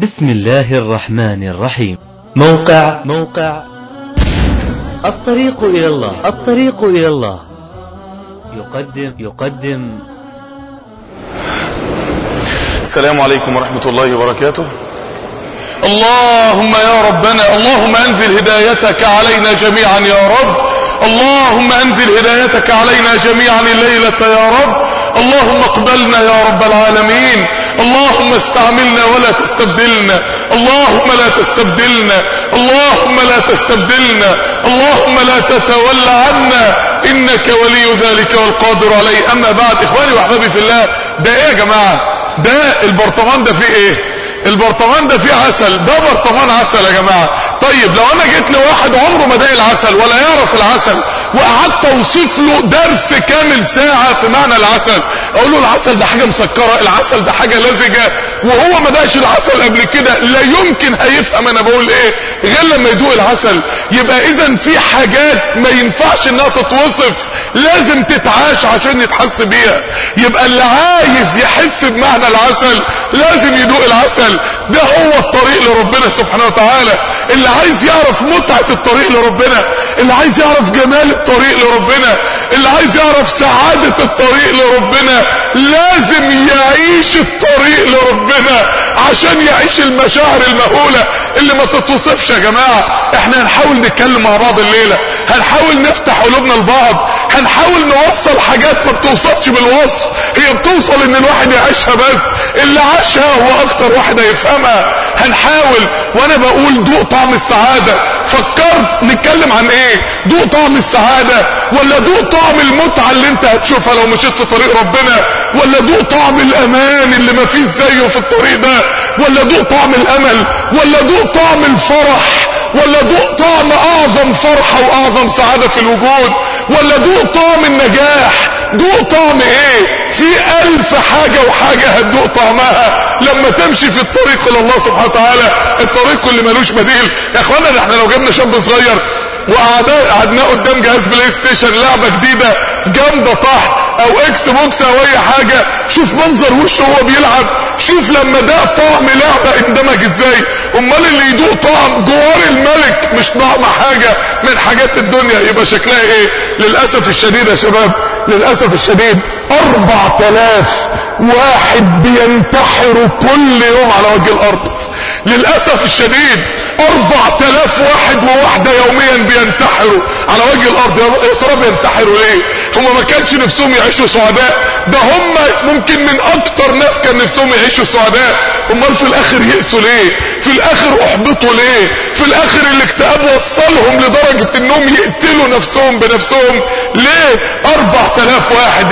بسم الله الرحمن الرحيم موقع موقع الطريق إلى الله الطريق إلى الله يقدم يقدم السلام عليكم ورحمة الله وبركاته اللهم يا ربنا اللهم انزل هدايتك علينا جميعا يا رب اللهم انزل هدايتك علينا جميعا الليلة يا رب اللهم اقبلنا يا رب العالمين اللهم استعملنا ولا تستبدلنا اللهم لا تستبدلنا اللهم لا تستبدلنا اللهم لا تتولى عنا انك ولي ذلك والقادر عليه اما بعد اخواني واحبابي في الله ده ايه يا جماعة ده البرطمان ده فيه ايه البرطمان ده فيه عسل ده برطمان عسل يا جماعة طيب لو انا جيت لواحد عمره ما داق العسل ولا يعرف العسل وقعدت اوصف له درس كامل ساعة في معنى العسل اقول له العسل ده حاجة مسكرة العسل ده حاجة لزجة وهو ما داقش العسل قبل كده لا يمكن هيفهم انا بقول ايه غير لما يدوق العسل يبقى اذا في حاجات ما ينفعش انها تتوصف لازم تتعاش عشان يتحس بيها يبقى اللي عايز يحس بمعنى العسل لازم يدوق العسل ده هو الطريق لربنا سبحانه وتعالى اللي عايز يعرف متعة الطريق لربنا اللي عايز يعرف جمال الطريق لربنا اللي عايز يعرف سعادة الطريق لربنا لازم يعيش الطريق لربنا عشان يعيش المشاعر المهولة اللي ما تتوصفش يا جماعة احنا هنحاول نتكلم مع بعض الليلة هنحاول نفتح قلوبنا لبعض هنحاول نوصل حاجات ما بتوصلش بالوصف هي بتوصل ان الواحد يعيشها بس اللي عاشها هو اكتر واحد هيفهمها هنحاول وانا بقول دوق طعم السعادة فكرت نتكلم عن ايه دوق طعم السعادة ولا دوق طعم المتعة اللي انت هتشوفها لو مشيت في طريق ربنا ولا دوق طعم الامان اللي ما فيش زيه في الطريق ده ولا دوق طعم الامل ولا دوق طعم الفرح ولا دوق طعم اعظم فرحة واعظم سعادة في الوجود ولا دوق طعم النجاح دوق طعم ايه في الف حاجة وحاجة هتدوق طعمها لما تمشي في الطريق الى الله سبحانه وتعالى الطريق اللي ملوش بديل يا اخوانا احنا لو جبنا شاب صغير وقعدناه قدام جهاز بلاي ستيشن لعبة جديدة جامدة طح او اكس بوكس او اي حاجة شوف منظر وشه وهو بيلعب شوف لما ده طعم لعبة اندمج ازاي امال اللي يدوق طعم جوار الملك مش طعم حاجة من حاجات الدنيا يبقى شكلها ايه للأسف الشديد يا شباب للأسف الشديد اربع تلاف واحد بينتحروا كل يوم على وجه الارض للأسف الشديد اربع تلاف واحد وواحدة يوميا بينتحروا على وجه الارض يا ترى بينتحروا ليه هم ما كانش نفسهم يعيشوا سعداء ده هم ممكن من اكتر ناس كان نفسهم يعيشوا سعداء امال في الاخر يئسوا ليه في الاخر احبطوا ليه في الاخر الاكتئاب وصلهم لدرجة انهم يقتلوا نفسهم بنفسهم ليه اربع تلاف واحد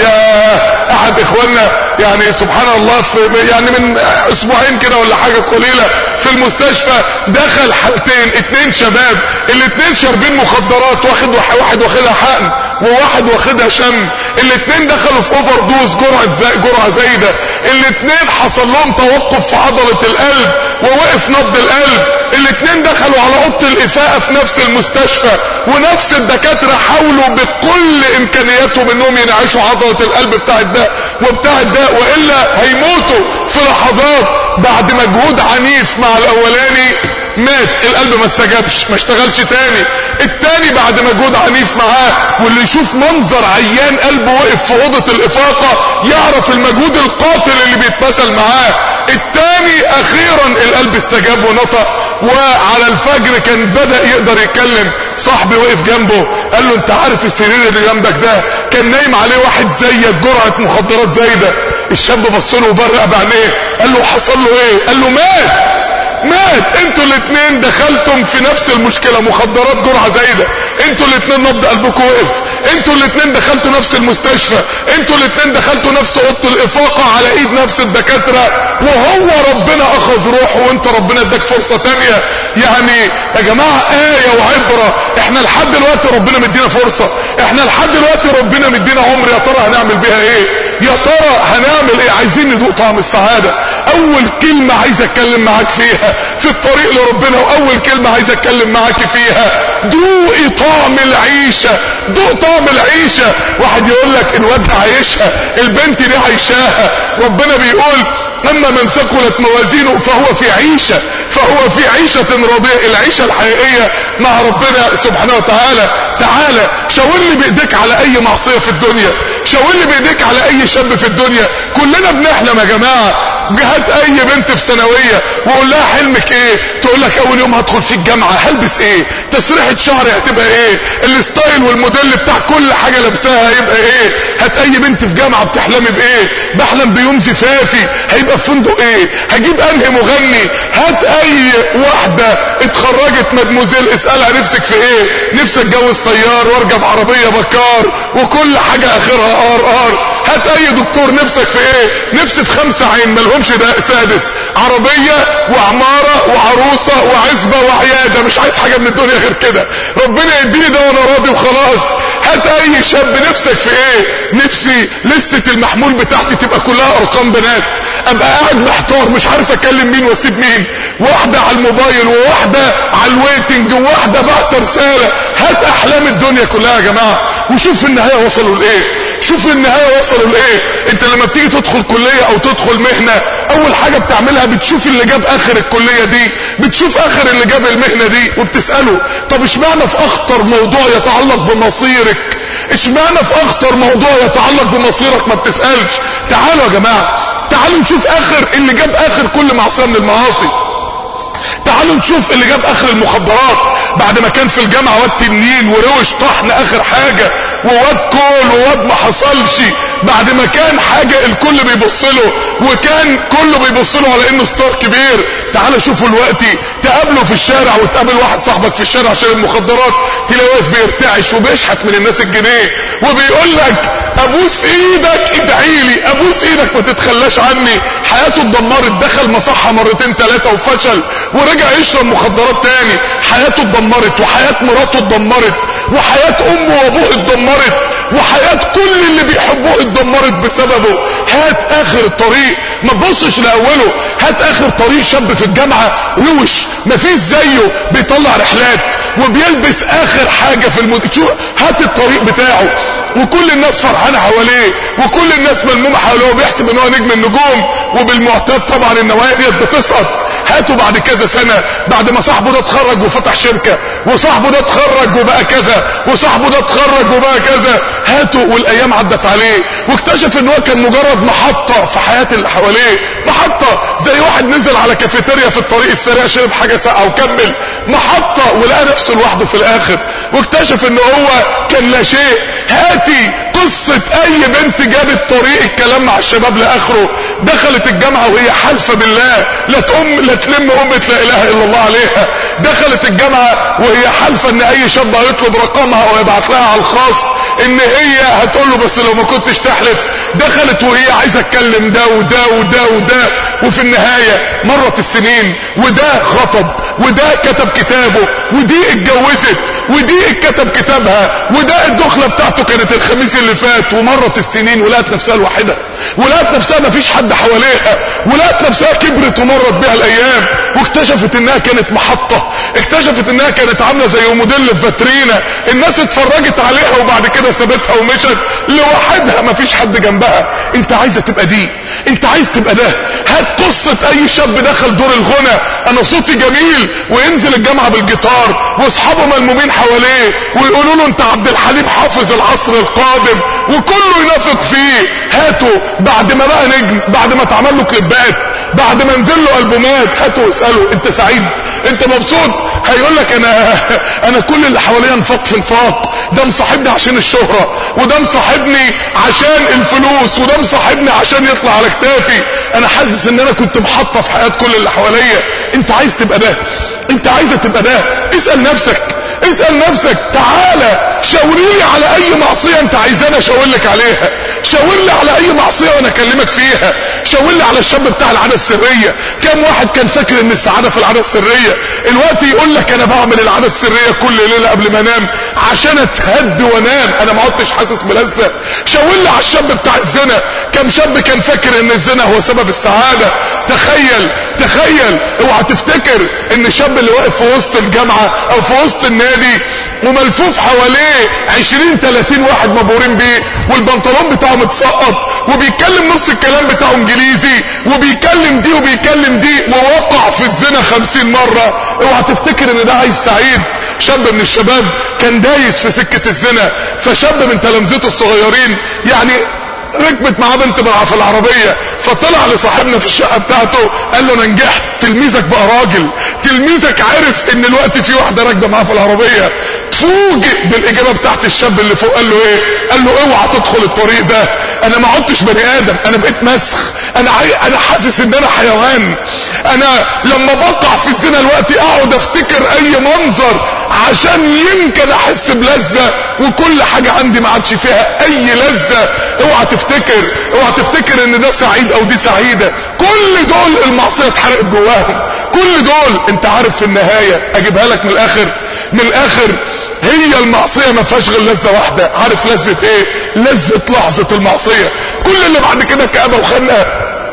يا احد اخواننا يعني سبحان الله في يعني من اسبوعين كده ولا حاجة قليلة في المستشفى دخل حالتين اتنين شباب الاتنين شاربين مخدرات واحد واحد واخدها حقن وواحد واخدها شم الاتنين دخلوا في اوفر دوز جرعة زي جرعة زايدة الاتنين حصل لهم توقف في عضلة القلب ووقف نبض القلب الاتنين دخلوا على اوضه الافاءة في نفس المستشفى ونفس الدكاترة حاولوا بكل امكانياتهم انهم ينعشوا عضلة القلب بتاع الداء وبتاع الداء والا هيموتوا في لحظات بعد مجهود عنيف مع الاولاني مات القلب ما استجابش ما اشتغلش تاني التاني بعد مجهود عنيف معاه واللي يشوف منظر عيان قلبه وقف في اوضه الافاقه يعرف المجهود القاتل اللي بيتمثل معاه التاني اخيرا القلب استجاب ونطق وعلى الفجر كان بدأ يقدر يتكلم صاحبي وقف جنبه قال له انت عارف السرير اللي جنبك ده كان نايم عليه واحد زيك جرعة مخدرات زايدة الشاب بص له وبرق بعينيه قال له حصل له ايه قال له مات مات انتوا الاثنين دخلتم في نفس المشكلة مخدرات جرعة زايدة انتوا الاثنين نبض قلبكم وقف انتوا الاثنين دخلتوا نفس المستشفى انتوا الاثنين دخلتوا نفس اوضه الافاقة على ايد نفس الدكاترة وهو ربنا اخذ روحه وانت ربنا اداك فرصة تانية يعني يا جماعة اية وعبرة احنا لحد دلوقتي ربنا مدينا فرصة احنا لحد دلوقتي ربنا مدينا عمر يا ترى هنعمل بيها ايه يا ترى هنعمل ايه عايزين ندوق طعم السعادة اول كلمة عايز اتكلم معاك فيها في الطريق لربنا واول كلمة عايز اتكلم معاك فيها دوقي طعم العيشة دوق طعم العيشة واحد يقول لك الواد عايشها البنت دي عايشاها ربنا بيقول اما من ثقلت موازينه فهو في عيشة فهو في عيشة راضية العيشة الحقيقية مع ربنا سبحانه وتعالى تعالى شاور لي بايديك على اي معصية في الدنيا شاور لي بايديك على اي شاب في الدنيا كلنا بنحلم يا جماعة هات اي بنت في ثانويه وقول لها حلمك ايه تقول لك اول يوم هدخل في الجامعه هلبس ايه تسريحه شعري هتبقى ايه الستايل والموديل بتاع كل حاجه لابساها هيبقى ايه هات اي بنت في جامعه بتحلمي بايه بحلم بيوم زفافي هيبقى في فندق ايه هجيب انهي مغني هات اي واحده اتخرجت مدموزيل اسالها نفسك في ايه نفسي اتجوز طيار واركب عربيه بكار وكل حاجه اخرها ار ار هات اي دكتور نفسك في ايه نفسي في خمسة عين ملهمش ده سادس عربية وعمارة وعروسة وعزبة وعيادة مش عايز حاجة من الدنيا غير كده ربنا يديني ده وانا راضي وخلاص هات اي شاب نفسك في ايه نفسي لستة المحمول بتاعتي تبقى كلها ارقام بنات ابقى قاعد محتار مش عارف اكلم مين واسيب مين واحدة على الموبايل وواحدة على الويتنج وواحدة بعت رسالة هات احلام الدنيا كلها يا جماعة وشوف في النهاية وصلوا لايه شوف في النهاية وصلوا لايه انت لما بتيجي تدخل كلية او تدخل مهنة اول حاجة بتعملها بتشوف اللي جاب اخر الكلية دي بتشوف اخر اللي جاب المهنة دي وبتسأله طب اشمعنى في اخطر موضوع يتعلق بمصيرك اشمعنى في اخطر موضوع يتعلق بمصيرك ما بتسألش تعالوا يا جماعة تعالوا نشوف اخر اللي جاب اخر كل معصية من المعاصي تعالوا نشوف اللي جاب اخر المخدرات بعد ما كان في الجامعة واد تنين وروش طحن اخر حاجة وواد كول وواد ما حصلش بعد ما كان حاجة الكل بيبص له وكان كله بيبص له على انه ستار كبير تعالوا شوفوا الوقت تقابله في الشارع وتقابل واحد صاحبك في الشارع عشان المخدرات تلاقيه واقف بيرتعش وبيشحت من الناس الجنيه وبيقول لك ابوس ايدك ادعي لي ابوس ايدك ما تتخلاش عني حياته اتدمرت دخل مصحة مرتين ثلاثة وفشل ورجع يشرب مخدرات تاني حياته اتدمرت وحياة مراته اتدمرت وحياة امه وابوه اتدمرت وحياة كل اللي بيحبوه اتدمرت بسببه هات اخر الطريق ما تبصش لاوله هات اخر طريق شاب في الجامعة روش مفيش زيه بيطلع رحلات وبيلبس اخر حاجة في المد... هات الطريق بتاعه وكل الناس فرحانه حواليه وكل الناس ملمومه حواليه وبيحسب ان هو نجم النجوم وبالمعتاد طبعا النوايا ديت بتسقط هاتوا بعد كذا سنه بعد ما صاحبه ده اتخرج وفتح شركه وصاحبه ده اتخرج وبقى كذا وصاحبه ده اتخرج وبقى كذا هاتوا والايام عدت عليه واكتشف ان هو كان مجرد محطه في حياه اللي حواليه محطه زي واحد نزل على كافيتيريا في الطريق السريع شرب حاجه ساقعه وكمل محطه ولقى نفسه لوحده في الاخر واكتشف ان هو كان لا شيء هاتي قصة اي بنت جابت طريق الكلام مع الشباب لاخره دخلت الجامعة وهي حالفة بالله لا تقوم لا تلم امة لا اله الا الله عليها دخلت الجامعة وهي حالفة ان اي شاب هيطلب رقمها او يبعت لها على الخاص ان هي هتقول له بس لو ما كنتش تحلف دخلت وهي عايزة اتكلم ده وده وده وده وفي النهاية مرت السنين وده خطب وده كتب كتابه ودي اتجوزت ودي اتكتب كتابها وده الدخلة بتاعته كانت الخميس اللي فات ومرت السنين ولقت نفسها الوحيدة ولقت نفسها ما فيش حد حواليها ولقت نفسها كبرت ومرت بها الايام واكتشفت انها كانت محطة اكتشفت انها كانت عاملة زي موديل في فاترينا الناس اتفرجت عليها وبعد كده سابتها ومشت لوحدها ما فيش حد جنبها انت عايزة تبقى دي انت عايز تبقى ده هات قصة اي شاب دخل دور الغنى انا صوتي جميل وينزل الجامعة بالجيتار واصحابه ملمومين حواليه ويقولوا له انت عبد الحليم حافظ العصر القادم وكله ينافق فيه هاتوا بعد ما بقى نجم بعد ما اتعمل له كليبات بعد ما نزل له البومات هاتوا واساله انت سعيد انت مبسوط هيقول لك انا انا كل اللي حواليا انفاق في انفاق ده مصاحبني عشان الشهرة وده مصاحبني عشان الفلوس وده مصاحبني عشان يطلع على كتافي انا حاسس ان انا كنت محطة في حياة كل اللي حواليا انت عايز تبقى ده انت عايزة تبقى ده اسأل نفسك اسأل نفسك تعالى شاوريلي على اي معصية انت عايزانا اشاور لك عليها شاور لي على اي معصية وانا اكلمك فيها شاور لي على الشاب بتاع العادة السرية كم واحد كان فاكر ان السعادة في العادة السرية الوقت يقول لك انا بعمل العادة السرية كل ليلة قبل ما انام عشان اتهد وانام انا ما عدتش حاسس بلذة شاور لي على الشاب بتاع الزنا كم شاب كان فاكر ان الزنا هو سبب السعادة تخيل تخيل اوعى تفتكر ان الشاب اللي واقف في وسط الجامعة او في وسط النادي وملفوف حواليه 20 30 واحد مبهورين بيه والبنطلون بتاعه متسقط وبيتكلم نص الكلام بتاعه انجليزي وبيكلم دي وبيكلم دي ووقع في الزنا 50 مرة اوعى تفتكر ان ده عايز سعيد شاب من الشباب كان دايس في سكة الزنا فشاب من تلامذته الصغيرين يعني ركبت معاه بنت بقى في العربية فطلع لصاحبنا في الشقة بتاعته قال له انا نجحت تلميذك بقى راجل تلميذك عرف ان الوقت في واحدة راكبة معاه في العربية تفوجئ بالاجابة بتاعت الشاب اللي فوق قال له ايه قال له اوعى تدخل الطريق ده انا ما عدتش بني ادم انا بقيت مسخ انا عاي... انا حاسس ان انا حيوان انا لما بقع في الزنا الوقت اقعد افتكر اي منظر عشان يمكن احس بلذة وكل حاجة عندي ما عادش فيها اي لذة اوعى تفتكر اوعى تفتكر ان ده سعيد او دي سعيدة كل دول المعصية اتحرقت جواهم كل دول انت عارف في النهاية اجيبها لك من الاخر من الاخر هي المعصية ما فيهاش غير لذة واحدة عارف لذة ايه لذة لحظة المعصية كل اللي بعد كده كآبة وخنقة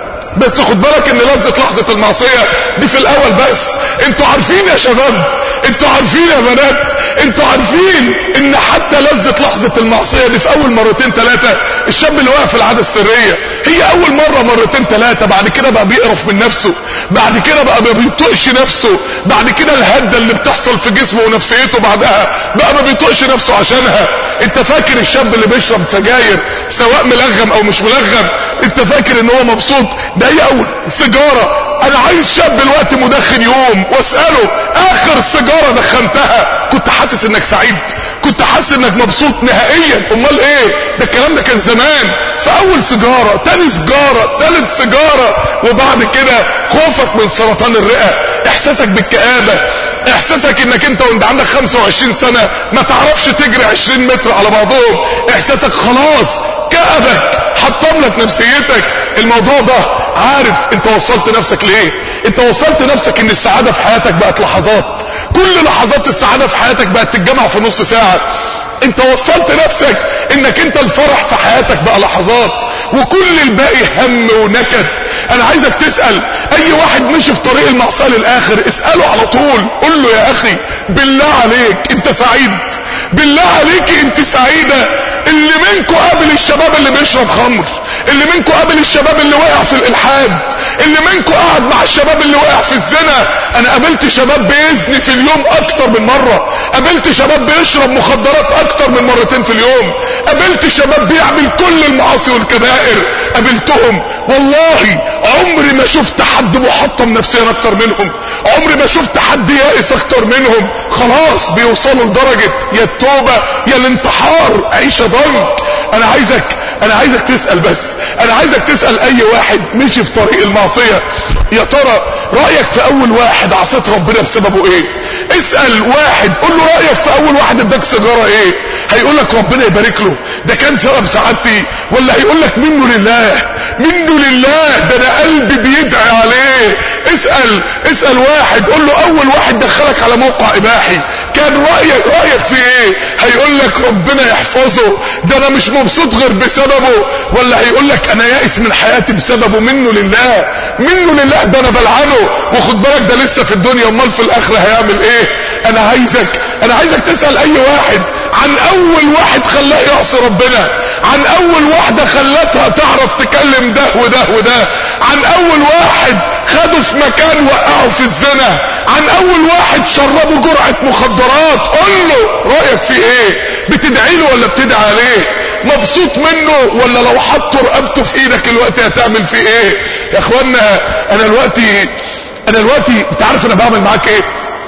بس خد بالك ان لذة لحظة المعصية دي في الاول بس انتوا عارفين يا شباب انتوا عارفين يا بنات انتوا عارفين ان حتى لذة لحظة المعصية دي في اول مرتين ثلاثة الشاب اللي واقف في العادة السرية هي اول مرة مرتين ثلاثة بعد كده بقى بيقرف من نفسه بعد كده بقى ما بيطقش نفسه بعد كده الهدة اللي بتحصل في جسمه ونفسيته بعدها بقى ما بيطقش نفسه عشانها انت فاكر الشاب اللي بيشرب سجاير سواء ملغم او مش ملغم انت فاكر ان هو مبسوط ده هي اول سيجارة انا عايز شاب الوقت مدخن يوم واسأله اخر سيجارة دخنتها كنت حاسس انك سعيد كنت حاسس انك مبسوط نهائيا امال ايه ده الكلام ده كان زمان فاول سيجارة تاني سيجارة تالت سيجارة وبعد كده خوفك من سرطان الرئة احساسك بالكآبة احساسك انك انت وانت عندك 25 سنة ما تعرفش تجري 20 متر على بعضهم احساسك خلاص كأبك حطم لك نفسيتك الموضوع ده عارف انت وصلت نفسك ليه انت وصلت نفسك ان السعادة في حياتك بقت لحظات كل لحظات السعادة في حياتك بقت تتجمع في نص ساعة انت وصلت نفسك انك انت الفرح في حياتك بقى لحظات وكل الباقي هم ونكد انا عايزك تسأل اي واحد مشي في طريق المعصية للاخر اسأله على طول قول له يا اخي بالله عليك انت سعيد بالله عليك انت سعيدة اللي منكم قابل الشباب اللي بيشرب خمر اللي منكم قابل الشباب اللي وقع في الالحاد اللي منكم قاعد مع الشباب اللي وقع في الزنا انا قابلت شباب بيزني في اليوم اكتر من مرة قابلت شباب بيشرب مخدرات اكتر من مرتين في اليوم قابلت شباب بيعمل كل المعاصي والكبائر قابلتهم والله عمري ما شفت حد محطم نفسيا اكتر منهم عمري ما شفت حد يائس اكتر منهم خلاص بيوصلوا لدرجة يا التوبة يا الانتحار عيشة ضنك انا عايزك انا عايزك تسأل بس انا عايزك تسأل اي واحد مشي في طريق المعصية يا ترى رأيك في اول واحد عصيت ربنا بسببه ايه اسأل واحد قول له رأيك في اول واحد اداك سيجارة ايه هيقول لك ربنا يبارك له ده كان سبب سعادتي ولا هيقول لك منه لله منه لله ده انا قلبي بيدعي عليه اسأل اسأل واحد قول له اول واحد دخلك على موقع اباحي كان رأيك رأيك في ايه هيقول لك ربنا يحفظه ده انا مش مبسوط غير بسببه ولا هيقول لك انا يائس من حياتي بسببه منه لله منه لله ده انا بلعنه وخد بالك ده لسه في الدنيا امال في الاخره هيعمل ايه انا عايزك انا عايزك تسال اي واحد عن اول واحد خلاه يعصي ربنا عن اول واحده خلتها تعرف تكلم ده وده وده عن اول واحد خدوا في مكان وقعوا في الزنا عن اول واحد شربوا جرعه مخدرات قول له رايك في ايه بتدعي له ولا بتدعي عليه مبسوط منه ولا لو حطوا رقبته في ايدك الوقت هتعمل فيه ايه يا اخوانا انا دلوقتي انا دلوقتي انت عارف انا بعمل معاك ايه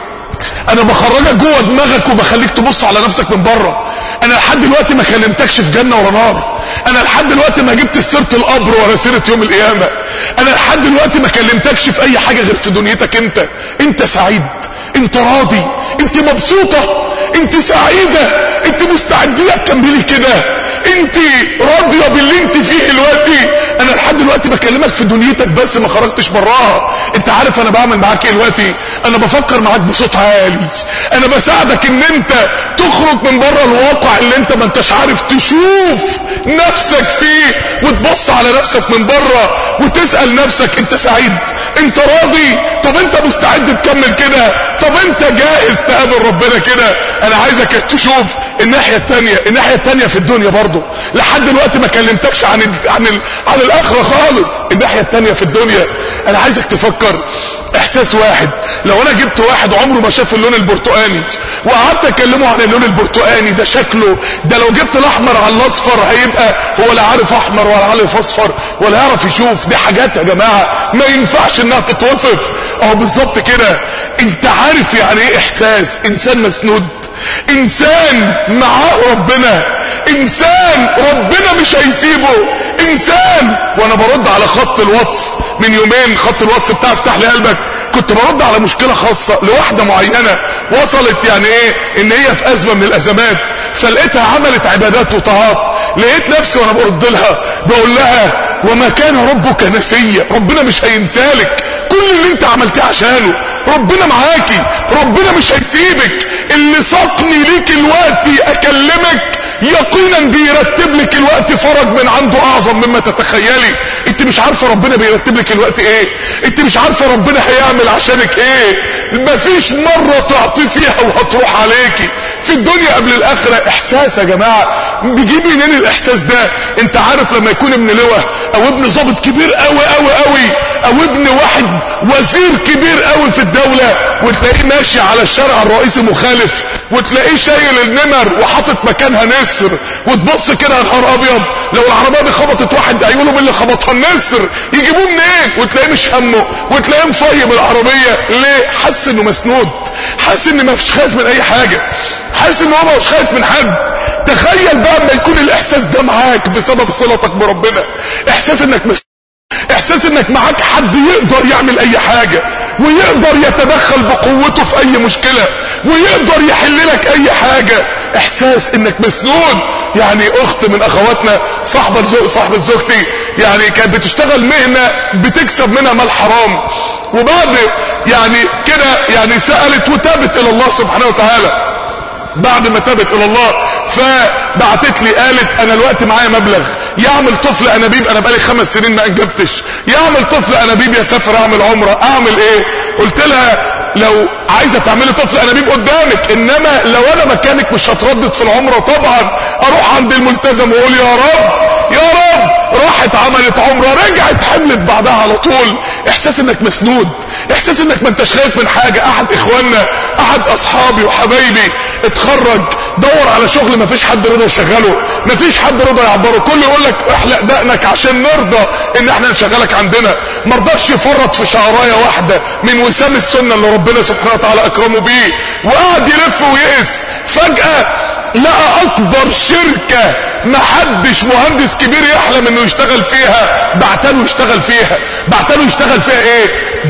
انا بخرجك جوه دماغك وبخليك تبص على نفسك من بره انا لحد دلوقتي ما كلمتكش في جنه ولا نار انا لحد دلوقتي ما جبت سيره القبر ولا سيره يوم القيامه انا لحد دلوقتي ما كلمتكش في اي حاجه غير في دنيتك انت انت سعيد انت راضي انت مبسوطه انت سعيدة انت مستعدية تكملي كده انت راضية باللي انت فيه دلوقتي انا لحد دلوقتي بكلمك في دنيتك بس ما خرجتش براها انت عارف انا بعمل معاك ايه دلوقتي انا بفكر معاك بصوت عالي انا بساعدك ان انت تخرج من بره الواقع اللي انت ما انتش عارف تشوف نفسك فيه وتبص على نفسك من بره وتسأل نفسك انت سعيد انت راضي طب انت مستعد تكمل كده طب انت جاهز تقابل ربنا كده انا عايزك تشوف الناحية التانية الناحية التانية في الدنيا برضو لحد دلوقتي ما كلمتكش عن ال عن ال عن الاخرة خالص الناحية التانية في الدنيا انا عايزك تفكر احساس واحد لو انا جبت واحد عمره ما شاف اللون البرتقاني وقعدت اكلمه عن اللون البرتقاني ده شكله ده لو جبت الاحمر على الاصفر هيبقى هو لا عارف احمر ولا عارف اصفر ولا يعرف يشوف دي حاجات يا جماعة ما ينفعش انها تتوصف اهو بالظبط كده انت عارف يعني ايه احساس انسان مسنود انسان معاه ربنا انسان ربنا مش هيسيبه انسان وانا برد على خط الواتس من يومين خط الواتس بتاع افتح لي قلبك كنت برد على مشكلة خاصة لواحدة معينة وصلت يعني ايه ان هي في ازمة من الازمات فلقيتها عملت عبادات وطاعات لقيت نفسي وانا برد لها بقول لها وما كان ربك نسيا ربنا مش هينسالك كل اللي انت عملتيه عشانه ربنا معاكي ربنا مش هيسيبك اللي ساقني ليك الوقت اكلمك يقينا بيرتب لك الوقت فرج من عنده اعظم مما تتخيلي انت مش عارفه ربنا بيرتب لك الوقت ايه انت مش عارفه ربنا هيعمل عشانك ايه مفيش مره تعطي فيها وهتروح عليكي في الدنيا قبل الاخره احساس يا جماعه بيجيب منين الاحساس ده انت عارف لما يكون ابن لواء او ابن ضابط كبير قوي قوي قوي او ابن واحد وزير كبير قوي في الدوله وتلاقيه ماشي على الشارع الرئيسي مخالف وتلاقيه شايل النمر وحاطط مكانها نسر وتبص كده يا نهار ابيض لو العربيه دي خبطت واحد هيقولوا مين اللي خبطها النسر يجيبوه منين وتلاقيه مش همه وتلاقيه مفيم العربيه ليه حاسس انه مسنود حاسس ان مش خايف من اي حاجه حاسس ان هو مش خايف من حد تخيل بقى اما يكون الاحساس ده معاك بسبب صلتك بربنا احساس انك مش احساس انك معاك حد يقدر يعمل اي حاجة ويقدر يتدخل بقوته في اي مشكلة ويقدر يحل لك اي حاجة احساس انك مسنود يعني اخت من اخواتنا صاحبة زو... صاحبة زوجتي يعني كانت بتشتغل مهنة بتكسب منها مال حرام وبعد يعني كده يعني سألت وتابت الى الله سبحانه وتعالى بعد ما تابت الى الله فبعتت لي قالت انا الوقت معايا مبلغ يعمل طفل انابيب انا بقالي خمس سنين ما انجبتش يعمل طفل انابيب يسافر اعمل عمره اعمل ايه قلت لها لو عايزه تعملي طفل انابيب قدامك انما لو انا مكانك مش هتردد في العمره طبعا اروح عند الملتزم واقول يا رب يا رب راحت عملت عمره رجعت حملت بعدها على طول احساس انك مسنود احساس انك ما انتش خايف من حاجه احد اخواننا احد اصحابي وحبايبي اتخرج دور على شغل ما فيش حد رضى يشغله ما فيش حد رضى يعبره كله يقول لك احلق دقنك عشان نرضى ان احنا نشغلك عندنا ما رضاش يفرط في شعرايه واحده من وسام السنه اللي ربنا سبحانه وتعالى اكرمه بيه وقعد يلف ويقس فجاه لقى اكبر شركة محدش مهندس كبير يحلم انه يشتغل فيها بعتله يشتغل فيها بعتله يشتغل فيها ايه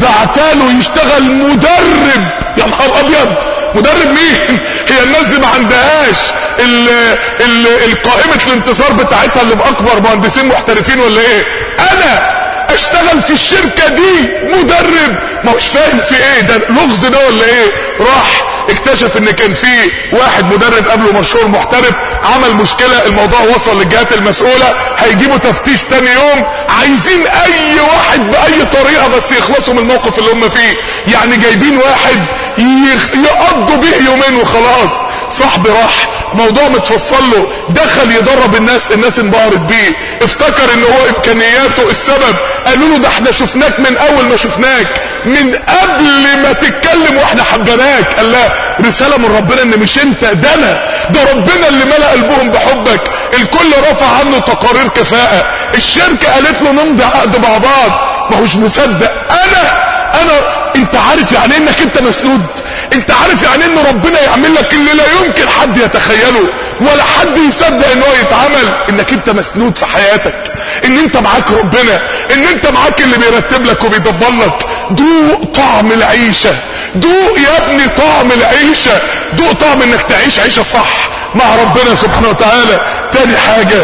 بعتله يشتغل مدرب يا نهار ابيض مدرب مين هي الناس دي ما عندهاش ال ال القائمة الانتصار بتاعتها اللي باكبر مهندسين محترفين ولا ايه انا اشتغل في الشركة دي مدرب ما هوش فاهم في ايه ده لغز ده ولا ايه راح اكتشف ان كان في واحد مدرب قبله مشهور محترف عمل مشكلة الموضوع وصل للجهات المسؤولة هيجيبوا تفتيش تاني يوم عايزين اي واحد باي طريقة بس يخلصوا من الموقف اللي هم فيه يعني جايبين واحد يخ... يقضوا به يومين وخلاص صاحبي راح موضوع متفصل له دخل يدرب الناس الناس انبهرت بيه افتكر ان هو امكانياته السبب قالوا له ده احنا شفناك من اول ما شفناك من قبل ما تتكلم واحنا حبناك قال لا رسالة من ربنا ان مش انت ده انا ده ربنا اللي ملأ قلبهم بحبك الكل رفع عنه تقارير كفاءة الشركة قالت له نمضي عقد مع بعض ما هوش مصدق انا انا انت عارف يعني انك انت مسنود انت عارف يعني ان ربنا يعمل لك اللي لا يمكن حد يتخيله ولا حد يصدق ان هو يتعمل انك انت مسنود في حياتك ان انت معاك ربنا ان انت معاك اللي بيرتب لك وبيدبر لك دوق طعم العيشة دوق يا ابني طعم العيشة دوق طعم انك تعيش عيشة صح مع ربنا سبحانه وتعالى تاني حاجة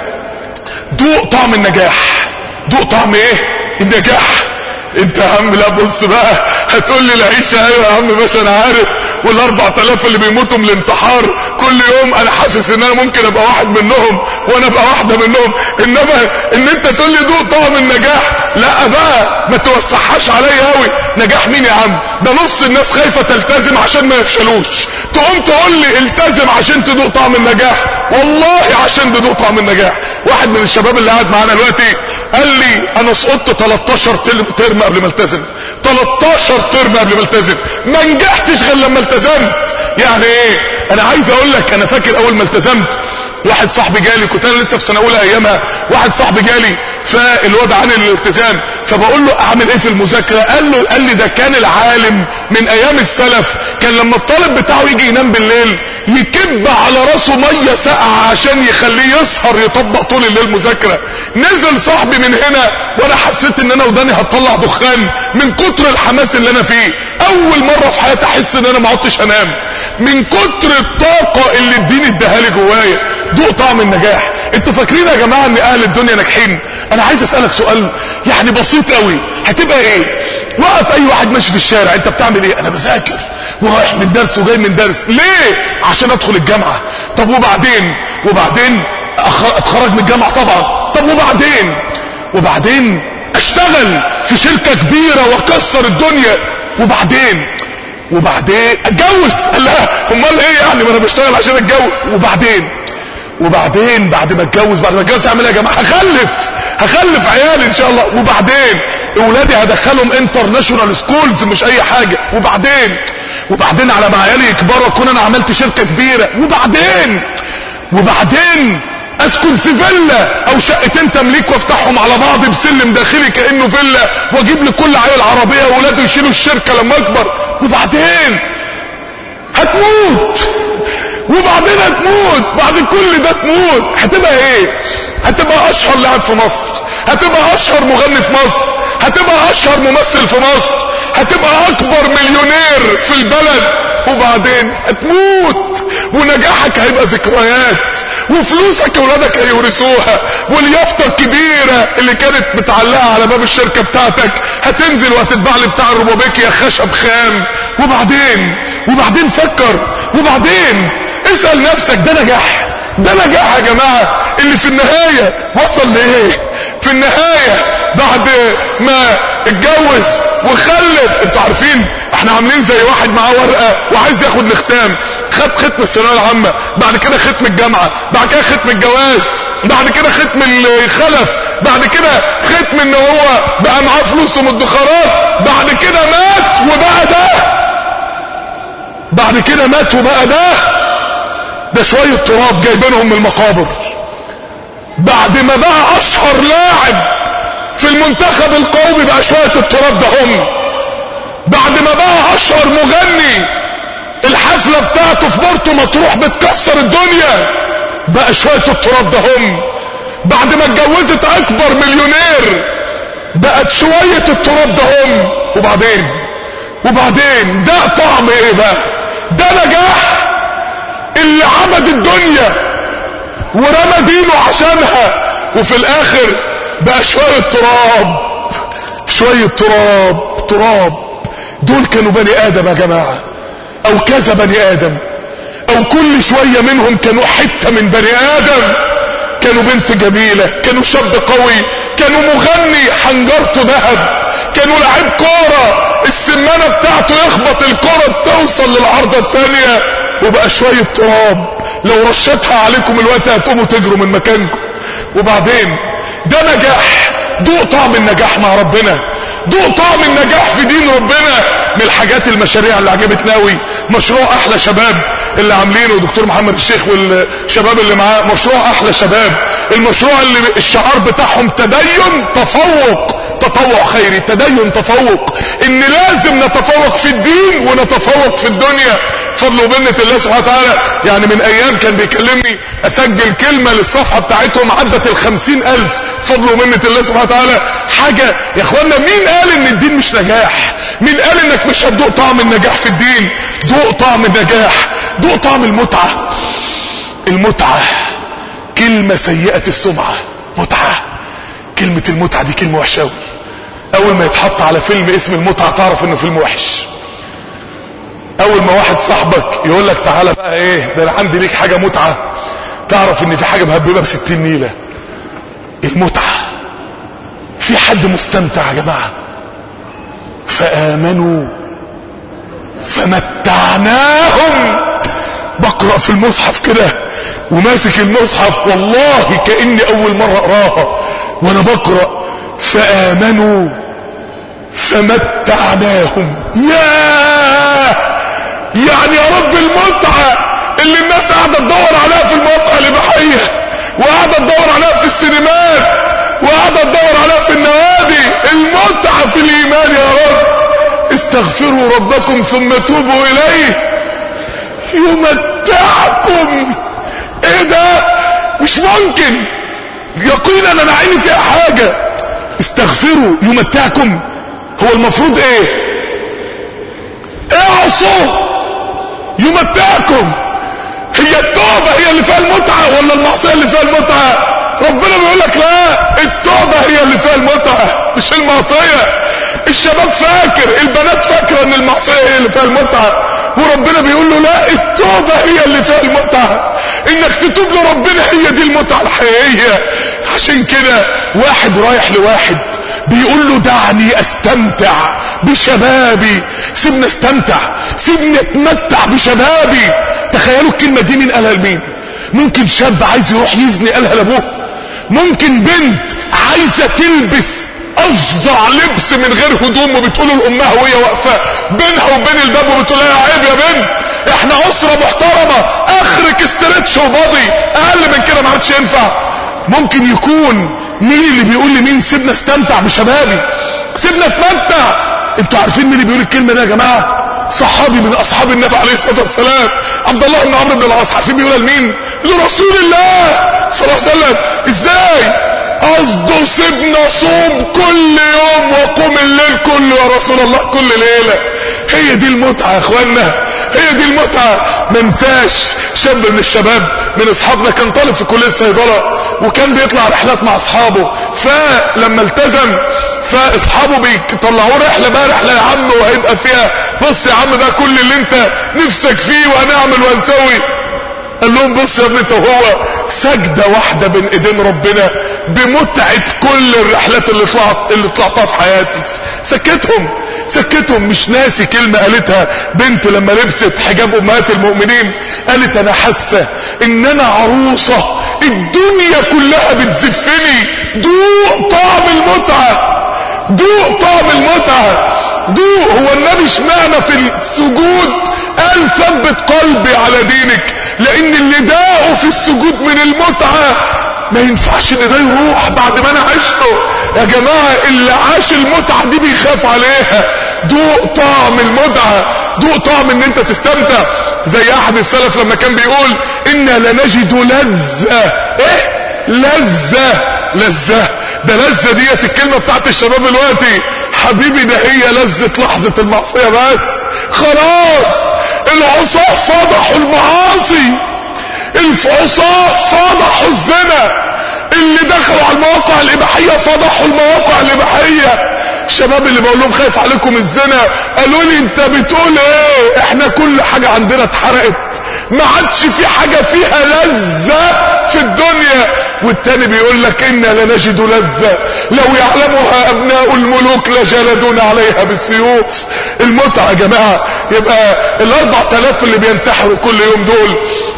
دوق طعم النجاح دوق طعم ايه النجاح انت يا عم لا بص بقى هتقول لي العيشه ايوه يا عم باشا انا عارف والاربع تلاف اللي بيموتوا من الانتحار كل يوم انا حاسس ان انا ممكن ابقى واحد منهم وانا ابقى واحده منهم انما ان انت تقول لي دوق طعم النجاح لا بقى ما توسعهاش عليا قوي نجاح مين يا عم ده نص الناس خايفه تلتزم عشان ما يفشلوش تقوم تقول لي التزم عشان تدوق طعم النجاح والله عشان تدوق طعم النجاح واحد من الشباب اللي قاعد معانا دلوقتي قال لي انا سقطت 13 ترم قبل ما التزم 13 ترم قبل ما التزم ما نجحتش غير لما التزمت يعني ايه انا عايز اقول لك انا فاكر اول ما التزمت واحد صاحبي جالي كنت انا لسه في سنه اولى ايامها واحد صاحبي جالي فالواد عن الالتزام فبقول له اعمل ايه في المذاكره قال له قال لي ده كان العالم من ايام السلف كان لما الطالب بتاعه يجي ينام بالليل يكب على راسه ميه ساقعه عشان يخليه يسهر يطبق طول الليل مذاكره نزل صاحبي من هنا وانا حسيت ان انا وداني هتطلع دخان من كتر الحماس اللي انا فيه اول مره في حياتي احس ان انا ما عدتش انام من كتر الطاقه اللي الدين اداها لي جوايا دوق طعم النجاح انتوا فاكرين يا جماعه ان اهل الدنيا ناجحين انا عايز اسالك سؤال يعني بسيط قوي هتبقى ايه وقف اي واحد ماشي في الشارع انت بتعمل ايه انا بذاكر ورايح من درس وجاي من درس ليه عشان ادخل الجامعه طب وبعدين وبعدين اتخرج من الجامعه طبعا طب وبعدين وبعدين اشتغل في شركه كبيره واكسر الدنيا وبعدين وبعدين اتجوز قال لها امال ايه يعني ما انا بشتغل عشان اتجوز وبعدين وبعدين بعد ما اتجوز بعد ما اتجوز اعمل ايه يا جماعه هخلف هخلف عيالي ان شاء الله وبعدين اولادي هدخلهم انترناشونال سكولز مش اي حاجه وبعدين وبعدين على ما عيالي يكبروا اكون انا عملت شركه كبيره وبعدين وبعدين اسكن في فيلا او شقتين تمليك وافتحهم على بعض بسلم داخلي كانه فيلا واجيب لكل عيل عربيه واولاده يشيلوا الشركه لما اكبر وبعدين هتموت وبعدين هتموت بعد كل ده تموت هتبقى ايه هتبقى اشهر لاعب في مصر هتبقى اشهر مغني في مصر هتبقى اشهر ممثل في مصر هتبقى اكبر مليونير في البلد وبعدين هتموت ونجاحك هيبقى ذكريات وفلوسك اولادك هيورثوها واليافطه الكبيره اللي كانت متعلقه على باب الشركه بتاعتك هتنزل وهتتباع لي بتاع الروبابيكيا خشب خام وبعدين وبعدين فكر وبعدين اسال نفسك ده نجاح ده نجاح يا جماعه اللي في النهايه وصل لايه في النهايه بعد ما اتجوز وخلف انتوا عارفين احنا عاملين زي واحد معاه ورقه وعايز ياخد الاختام خد ختم الثانويه العامه بعد كده ختم الجامعه بعد كده ختم الجواز بعد كده ختم الخلف بعد كده ختم ان هو بقى معاه فلوس ومدخرات بعد كده مات وبقى ده بعد كده مات وبقى ده ده شويه تراب جايبينهم من المقابر بعد ما بقى اشهر لاعب في المنتخب القومي بقى شويه التراب ده هم بعد ما بقى اشهر مغني الحفله بتاعته في بورتو مطروح بتكسر الدنيا بقى شويه التراب ده هم بعد ما اتجوزت اكبر مليونير بقت شويه التراب ده هم وبعدين وبعدين ده طعم ايه بقى ده نجاح اللي عبد الدنيا ورمى دينه عشانها وفي الاخر بقى شوية تراب شوية تراب تراب دول كانوا بني ادم يا جماعة او كذا بني ادم او كل شوية منهم كانوا حتة من بني ادم كانوا بنت جميلة كانوا شاب قوي كانوا مغني حنجرته ذهب كانوا لعيب كورة السمانة بتاعته يخبط الكورة توصل للعارضة التانية وبقى شوية تراب لو رشتها عليكم الوقت هتقوموا تجروا من مكانكم وبعدين ده نجاح دوق طعم النجاح مع ربنا دوق طعم النجاح في دين ربنا من الحاجات المشاريع اللي عجبتنا قوي مشروع احلى شباب اللي عاملينه دكتور محمد الشيخ والشباب اللي معاه مشروع احلى شباب المشروع اللي الشعار بتاعهم تدين تفوق تطوع خيري تدين تفوق ان لازم نتفوق في الدين ونتفوق في الدنيا بفضل ومنة الله سبحانه وتعالى يعني من ايام كان بيكلمني اسجل كلمة للصفحة بتاعتهم عدت الخمسين الف بفضل ومنة الله سبحانه وتعالى حاجة يا اخوانا مين قال ان الدين مش نجاح مين قال انك مش هتدوق طعم النجاح في الدين دوق طعم النجاح دوق طعم المتعة المتعة كلمة سيئة السمعة متعة كلمة المتعة دي كلمة وحشة أوي أول ما يتحط على فيلم اسم المتعة تعرف إنه فيلم وحش أول ما واحد صاحبك يقول لك تعالى بقى إيه ده أنا عندي ليك حاجة متعة تعرف إن في حاجة مهببة بستين نيلة المتعة في حد مستمتع يا جماعة فآمنوا فمتعناهم بقرأ في المصحف كده وماسك المصحف والله كأني أول مرة أقراها وأنا بقرأ فآمنوا فمتعناهم ياه يعني يا رب المتعة اللي الناس قاعدة تدور عليها في المواقع الإباحية وقاعدة تدور عليها في السينمات وقاعدة تدور عليها في النوادي المتعة في الإيمان يا رب استغفروا ربكم ثم توبوا إليه يمتعكم ايه ده مش ممكن يقينا انا عيني فيها حاجة استغفروا يمتعكم هو المفروض ايه اعصوا يمتعكم هي التوبة هي اللي فيها المتعة ولا المعصية اللي فيها المتعة ربنا بيقول لك لا التوبة هي اللي فيها المتعة مش المعصية الشباب فاكر البنات فاكرة ان المعصية هي اللي فيها المتعة وربنا بيقول له لا التوبة هي اللي فيها المتعة انك تتوب لربنا هي دي المتعة الحقيقية عشان كده واحد رايح لواحد بيقول له دعني استمتع بشبابي سيبني استمتع سيبني اتمتع بشبابي تخيلوا الكلمة دي مين قالها لمين ممكن شاب عايز يروح يزني قالها لابوه ممكن بنت عايزة تلبس افظع لبس من غير هدوم وبتقول لامها وهي واقفه بينها وبين الباب وبتقول لها عيب يا بنت احنا اسره محترمه اخرك استرتش وباضي اقل من كده ما عادش ينفع ممكن يكون مين اللي بيقول لمين سيبنا استمتع بشبابي سيبنا اتمتع انتوا عارفين مين اللي بيقول الكلمه دي يا جماعه صحابي من اصحاب النبي عليه الصلاه والسلام عبد الله بن عمرو بن العاص عارفين بيقولها لمين لرسول الله صلى الله عليه وسلم ازاي قصده سيبنا صوم كل يوم وقوم الليل كله يا رسول الله كل ليلة هي دي المتعة يا اخوانا هي دي المتعة ما انساش شاب من الشباب من اصحابنا كان طالب في كلية صيدلة وكان بيطلع رحلات مع اصحابه فلما التزم فاصحابه بيطلعوه رحلة بقى رحلة يا عم وهيبقى فيها بص يا عم بقى كل اللي انت نفسك فيه وهنعمل وهنسوي قال لهم بص يا ابني انت وهو سجدة واحدة بين ايدين ربنا بمتعة كل الرحلات اللي طلعت اللي طلعتها في حياتي سكتهم سكتهم مش ناسي كلمة قالتها بنت لما لبست حجاب امهات المؤمنين قالت انا حاسة ان انا عروسة الدنيا كلها بتزفني دوق طعم المتعة دوق طعم المتعة دوق هو النبي اشمعنى في السجود قال ثبت قلبي على دينك لان اللي داقه في السجود من المتعة ما ينفعش ان ده يروح بعد ما انا عشته يا جماعة اللي عاش المتعة دي بيخاف عليها دوق طعم المتعة دوق طعم ان انت تستمتع زي احد السلف لما كان بيقول انا لنجد لذة ايه لذة لذة ده لذة ديت الكلمة بتاعت الشباب دلوقتي حبيبي ده هي لذة لحظة المعصية بس خلاص العصاة فضحوا المعاصي العصاة فضحوا الزنا اللي دخلوا على المواقع الإباحية فضحوا المواقع الإباحية الشباب اللي بقول لهم خايف عليكم الزنا قالوا لي انت بتقول ايه احنا كل حاجة عندنا اتحرقت ما عادش في حاجة فيها لذة في الدنيا والتاني بيقول لك إنا لنجد لذة لو يعلمها أبناء الملوك لجلدون عليها بالسيوف المتعة يا جماعة يبقى الأربع تلاف اللي بينتحروا كل يوم دول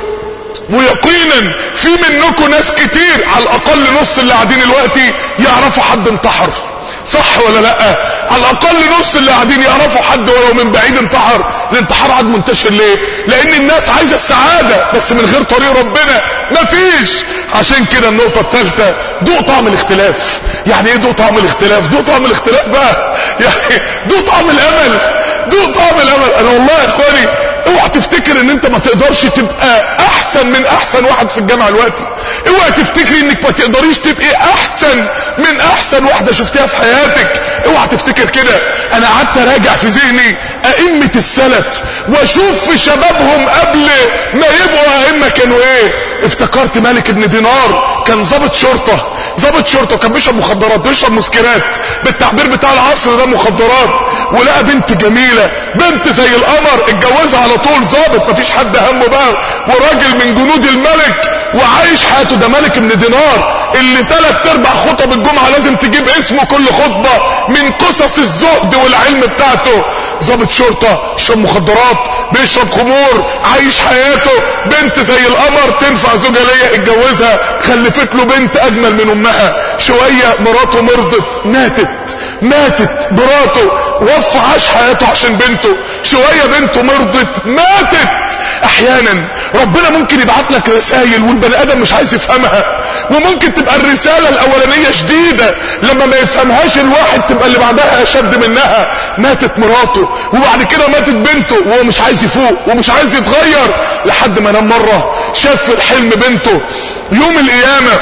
ويقينا في منكم ناس كتير على الأقل نص اللي قاعدين دلوقتي يعرفوا حد انتحر صح ولا لا على الاقل نص اللي قاعدين يعرفوا حد ولو من بعيد انتحر الانتحار عاد منتشر ليه لان الناس عايزه السعاده بس من غير طريق ربنا مفيش عشان كده النقطه الثالثه دوق طعم الاختلاف يعني ايه دوق طعم الاختلاف دوق طعم الاختلاف بقى يعني دوق طعم الامل دوق طعم الامل انا والله يا اخواني اوعى تفتكر ان انت ما تقدرش تبقى احسن من احسن واحد في الجامعه دلوقتي اوعى تفتكري انك ما تقدريش تبقي احسن من احسن واحده شفتيها في حياتك اوعى تفتكر كده انا قعدت اراجع في ذهني ائمه السلف واشوف في شبابهم قبل ما يبقوا ائمه كانوا ايه افتكرت مالك بن دينار كان ضابط شرطه ضابط شرطه كان بيشرب مخدرات بيشرب مسكرات بالتعبير بتاع العصر ده مخدرات ولقى بنت جميله بنت زي القمر اتجوزها على طول ظابط مفيش حد همه بقى وراجل من جنود الملك وعايش حياته ده ملك بن دينار اللي تلات ارباع خطب الجمعه لازم تجيب اسمه كل خطبه من قصص الزهد والعلم بتاعته ضابط شرطه يشرب مخدرات بيشرب خمور عايش حياته بنت زي القمر تنفع زوجة ليا اتجوزها خلفت له بنت اجمل من امها شوية مراته مرضت ماتت ماتت مراته وفى عاش حياته عشان بنته شوية بنته مرضت ماتت احيانا ربنا ممكن يبعت لك رسائل والبني ادم مش عايز يفهمها وممكن تبقى الرسالة الاولانية شديدة لما ما يفهمهاش الواحد تبقى اللي بعدها اشد منها ماتت مراته وبعد كده ماتت بنته وهو مش عايز يفوق ومش عايز يتغير لحد ما نام مرة شاف في الحلم بنته يوم القيامة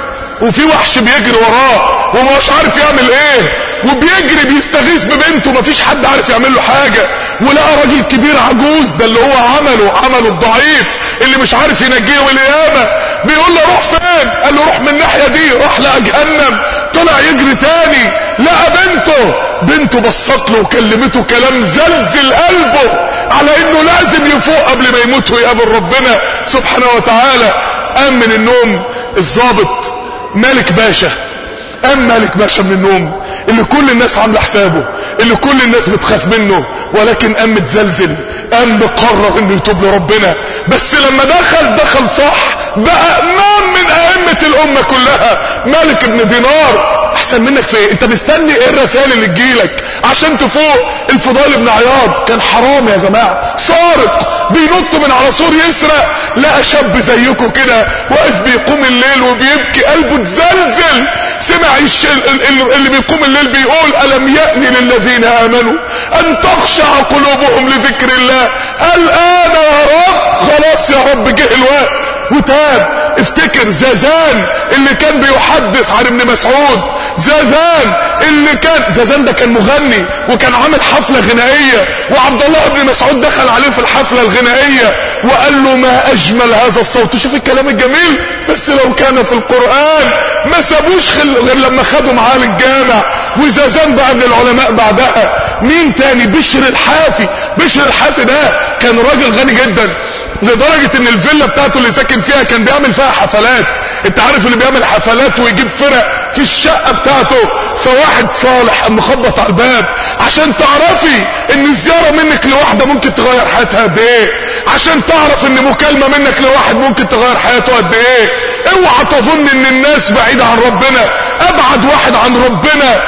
وفي وحش بيجري وراه ومش عارف يعمل ايه وبيجري بيستغيث ببنته مفيش حد عارف يعمل له حاجة ولقى راجل كبير عجوز ده اللي هو عمله عمله الضعيف اللي مش عارف ينجيه والقيامة بيقول له روح فين قال له روح من الناحية دي راح لقى جهنم طلع يجري تاني لقى بنته بنته بصت له وكلمته كلام زلزل قلبه على انه لازم يفوق قبل ما يموت ويقابل ربنا سبحانه وتعالى قام من النوم الظابط مالك باشا قام مالك باشا من النوم اللي كل الناس عامله حسابه اللي كل الناس بتخاف منه ولكن قام متزلزل قام مقرر انه يتوب لربنا بس لما دخل دخل صح بقى امام من ائمه الامه كلها مالك بن دينار احسن منك في ايه انت مستني ايه الرسائل اللي تجيلك عشان تفوق الفضال بن عياض كان حرام يا جماعه سارق بينط من على سور يسرق لقى شاب زيكم كده واقف بيقوم الليل وبيبكي قلبه اتزلزل سمع الش... اللي بيقوم الليل بيقول الم يأن للذين امنوا ان تخشع قلوبهم لذكر الله الان يا رب خلاص يا رب جه الوقت وتاب افتكر زازان اللي كان بيحدث عن ابن مسعود زازان اللي كان زازان ده كان مغني وكان عامل حفلة غنائية وعبد الله بن مسعود دخل عليه في الحفلة الغنائية وقال له ما اجمل هذا الصوت شوف الكلام الجميل بس لو كان في القرآن ما سابوش غير لما خدوا معاه للجامع وزازان بقى من العلماء بعدها مين تاني بشر الحافي بشر الحافي ده كان راجل غني جدا لدرجة ان الفيلا بتاعته اللي ساكن فيها كان بيعمل فيها حفلات انت عارف اللي بيعمل حفلات ويجيب فرق في الشقة بتاعته فواحد صالح قام مخبط على الباب عشان تعرفي ان الزيارة منك لواحدة ممكن تغير حياتها قد ايه عشان تعرف ان مكالمة منك لواحد ممكن تغير حياته قد ايه اوعى تظن ان الناس بعيدة عن ربنا ابعد واحد عن ربنا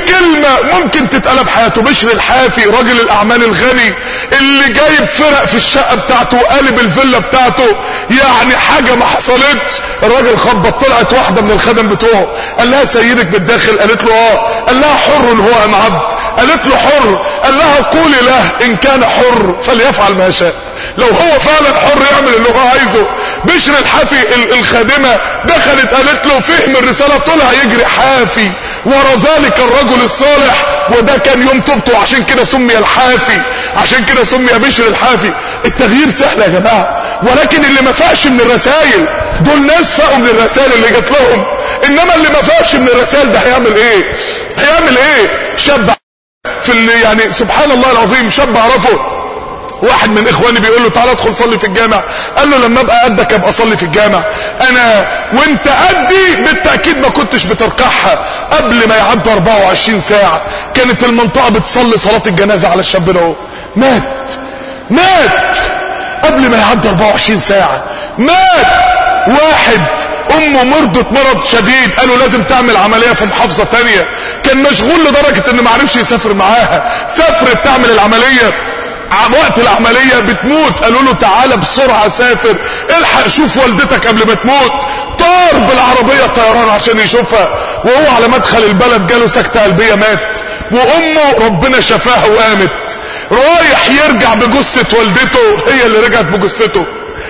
بكلمة ممكن تتقلب حياته بشر الحافي راجل الاعمال الغني اللي جايب فرق في الشقة بتاعته وقالب الفيلا بتاعته يعني حاجة ما حصلتش الراجل خبط طلعت واحدة من الخدم بتوعه قال لها سيدك بالداخل قالت له اه قال لها حر هو ام عبد قالت له حر قال لها قولي له ان كان حر فليفعل ما شاء لو هو فعلا حر يعمل اللي هو عايزه بشر الحافي الخادمة دخلت قالت له فهم الرسالة طلع يجري حافي ورا ذلك الرجل الصالح وده كان يوم توبته عشان كده سمي الحافي عشان كده سمي بشر الحافي التغيير سهل يا جماعة ولكن اللي ما فاقش من الرسائل دول ناس فاقوا من الرسائل اللي جات لهم انما اللي ما فاقش من الرسائل ده هيعمل ايه هيعمل ايه شاب في اللي يعني سبحان الله العظيم شاب اعرفه واحد من اخواني بيقول له تعالى ادخل صلي في الجامع قال له لما ابقى قدك ابقى اصلي في الجامع انا وانت قدي بالتاكيد ما كنتش بتركعها قبل ما يعدوا 24 ساعه كانت المنطقه بتصلي صلاه الجنازه على الشاب ده مات مات قبل ما يعدوا 24 ساعه مات واحد امه مرضت مرض شديد قالوا لازم تعمل عملية في محافظة تانية كان مشغول لدرجة انه معرفش يسافر معاها سافرت تعمل العملية وقت العملية بتموت قالوا له تعالى بسرعة سافر الحق شوف والدتك قبل ما تموت طار بالعربية طيران عشان يشوفها وهو على مدخل البلد جاله سكتة قلبية مات وامه ربنا شفاها وقامت رايح يرجع بجثة والدته هي اللي رجعت بجثته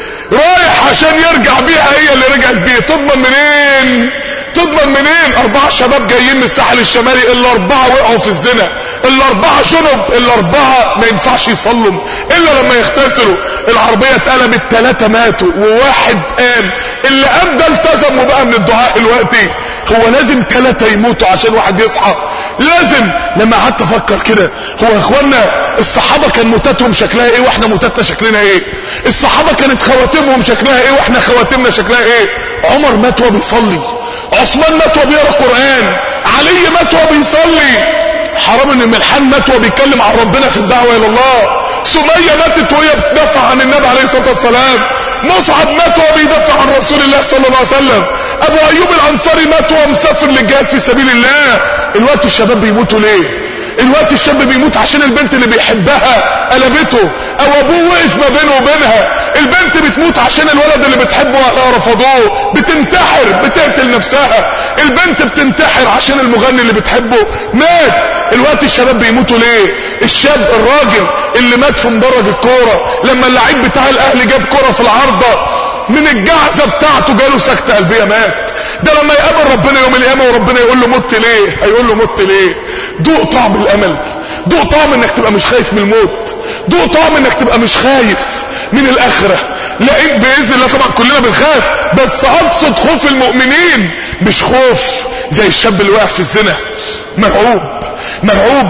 رايح عشان يرجع بيها هي اللي رجعت بيه تضمن منين تضمن منين اربعة شباب جايين من الساحل الشمالي الا اربعة وقعوا في الزنا الا اربعة جنب الا اربعة ما ينفعش يصلوا الا لما يغتسلوا العربية اتقلبت ثلاثة ماتوا وواحد قام اللي قام ده التزم وبقى من الدعاء الوقتي هو لازم ثلاثة يموتوا عشان واحد يصحى لازم لما قعدت افكر كده هو يا اخوانا الصحابة كان موتاتهم شكلها ايه واحنا موتاتنا شكلنا ايه الصحابة كانت خواتمهم شكلها ايه واحنا خواتمنا شكلها ايه عمر مات وهو بيصلي عثمان مات وهو بيقرا قران علي مات وهو بيصلي حرام ان ملحان مات وهو بيتكلم عن ربنا في الدعوه الى الله سميه ماتت وهي بتدافع عن النبي عليه الصلاه والسلام مصعب مات وهو بيدافع عن رسول الله صلى الله عليه وسلم ابو ايوب الانصاري مات وهو مسافر للجهاد في سبيل الله الوقت الشباب بيموتوا ليه الوقت الشاب بيموت عشان البنت اللي بيحبها قلبته او ابوه وقف ما بينه وبينها البنت بتموت عشان الولد اللي بتحبه اهلها رفضوه بتنتحر بتقتل نفسها البنت بتنتحر عشان المغني اللي بتحبه مات الوقت الشباب بيموتوا ليه الشاب الراجل اللي مات في مدرج الكوره لما اللعيب بتاع الاهلي جاب كوره في العارضه من الجعزة بتاعته جاله سكتة قلبية مات ده لما يقابل ربنا يوم القيامة وربنا يقول له مت ليه هيقول له مت ليه دوق طعم الامل دوق طعم انك تبقى مش خايف من الموت دوق طعم انك تبقى مش خايف من الاخرة لان باذن الله طبعا كلنا بنخاف بس اقصد خوف المؤمنين مش خوف زي الشاب اللي واقع في الزنا مرعوب مرعوب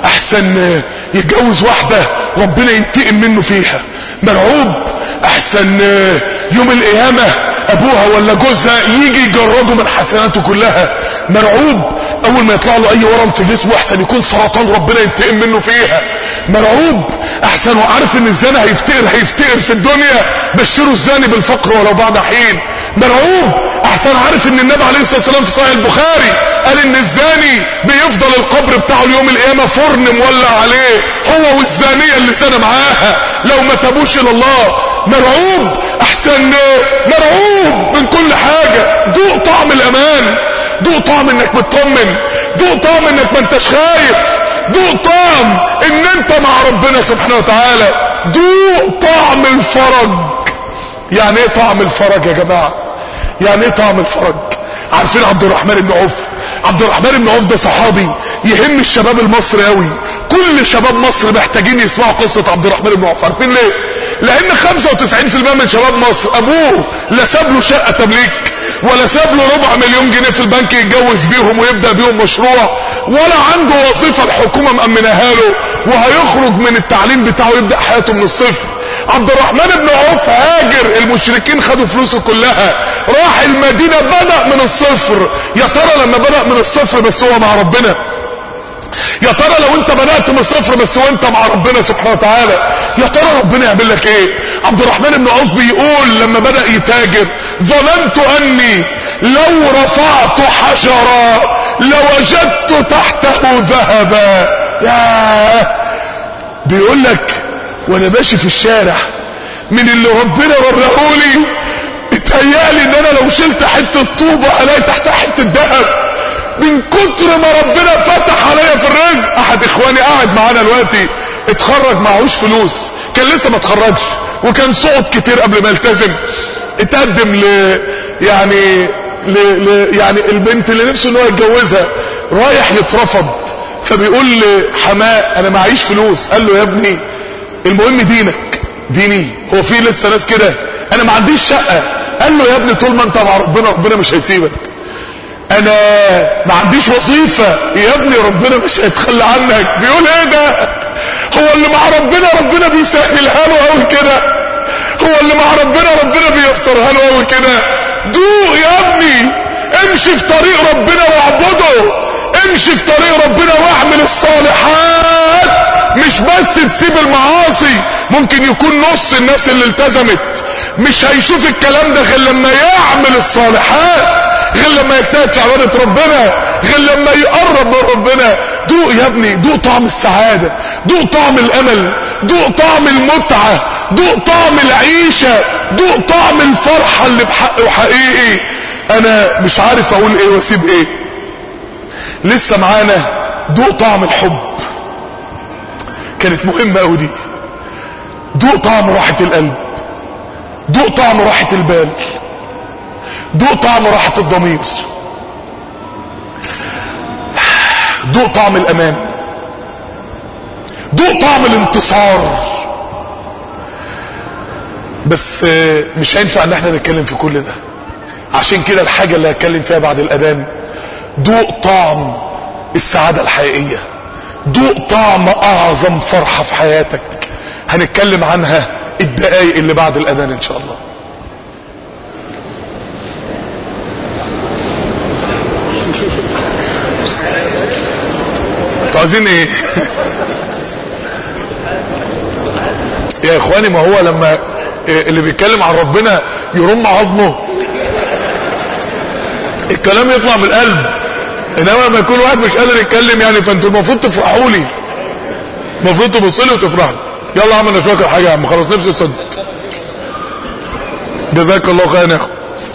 احسن يتجوز واحدة ربنا ينتقم منه فيها مرعوب احسن يوم القيامة ابوها ولا جوزها يجي يجرده من حسناته كلها مرعوب اول ما يطلع له اي ورم في جسمه احسن يكون سرطان ربنا ينتقم منه فيها مرعوب احسن وعارف ان الزنا هيفتقر هيفتقر في الدنيا بشروا الزاني بالفقر ولو بعد حين مرعوب احسن عارف ان النبي عليه الصلاه والسلام في صحيح البخاري قال ان الزاني بيفضل القبر بتاعه اليوم القيامه فرن مولع عليه هو والزانيه اللي زنى معاها لو ما تابوش الى الله مرعوب احسن مرعوب من كل حاجه دوق طعم الامان دوق طعم انك مطمن دوق طعم انك ما انتش خايف دوق طعم ان انت مع ربنا سبحانه وتعالى دوق طعم الفرج يعني ايه طعم الفرج يا جماعه يعني ايه طعم الفرج عارفين عبد الرحمن بن عوف عبد الرحمن بن عوف ده صحابي يهم الشباب المصري قوي كل شباب مصر محتاجين يسمعوا قصة عبد الرحمن بن عوف عارفين ليه لان 95% من شباب مصر ابوه لا ساب له شقة تمليك ولا ساب له ربع مليون جنيه في البنك يتجوز بيهم ويبدا بيهم مشروع ولا عنده وظيفه الحكومه مامناها له وهيخرج من التعليم بتاعه يبدا حياته من الصفر عبد الرحمن بن عوف هاجر المشركين خدوا فلوسه كلها راح المدينه بدا من الصفر يا ترى لما بدا من الصفر بس هو مع ربنا يا ترى لو انت بدأت من الصفر بس وانت مع ربنا سبحانه وتعالى يا ترى ربنا يعمل لك ايه عبد الرحمن بن عوف بيقول لما بدأ يتاجر ظننت اني لو رفعت حجرا لوجدت تحته ذهبا يا بيقول لك وانا ماشي في الشارع من اللي ربنا ورهولي اتهيالي ان انا لو شلت حته طوبه الاقي تحتها حته ذهب من كتر ما ربنا فتح عليا في الرزق احد اخواني قاعد معانا دلوقتي اتخرج معهوش فلوس كان لسه ما اتخرجش وكان صعد كتير قبل ما يلتزم اتقدم ل يعني ل... ل... يعني البنت اللي نفسه ان هو يتجوزها رايح يترفض فبيقول لحماه انا معيش فلوس قال له يا ابني المهم دينك ديني هو في لسه ناس كده انا ما عنديش شقه قال له يا ابني طول ما انت مع ربنا ربنا مش هيسيبك انا ما عنديش وظيفة يا ابني ربنا مش هيتخلى عنك بيقول ايه ده هو اللي مع ربنا ربنا بيسهلها له قوي كده هو اللي مع ربنا ربنا بيسرها له قوي كده دوق يا ابني امشي في طريق ربنا واعبده امشي في طريق ربنا واعمل الصالحات مش بس تسيب المعاصي ممكن يكون نص الناس اللي التزمت مش هيشوف الكلام ده غير لما يعمل الصالحات غير لما يجتهد في عبادة ربنا غير لما يقرب من ربنا دوق يا ابني دوق طعم السعادة دوق طعم الامل دوق طعم المتعة دوق طعم العيشة دوق طعم الفرحة اللي بحق وحقيقي انا مش عارف اقول ايه واسيب ايه لسه معانا دوق طعم الحب كانت مهمة قوي دي دوق طعم راحة القلب دوق طعم راحة البال دوق طعم راحة الضمير دوق طعم الامان دوق طعم الانتصار بس مش هينفع ان احنا نتكلم في كل ده عشان كده الحاجة اللي هتكلم فيها بعد الاذان دوق طعم السعادة الحقيقية دوق طعم اعظم فرحة في حياتك هنتكلم عنها الدقايق اللي بعد الاذان ان شاء الله انتوا عايزين ايه يا اخواني ما هو لما اللي بيتكلم عن ربنا يرم عظمه الكلام يطلع من القلب انما لما يكون واحد مش قادر يتكلم يعني فانتوا المفروض تفرحوا لي المفروض تبصوا لي وتفرحوا يلا يا عم انا مش فاكر حاجه يا عم خلاص نفسي تصدق جزاك الله خيرا يا اخو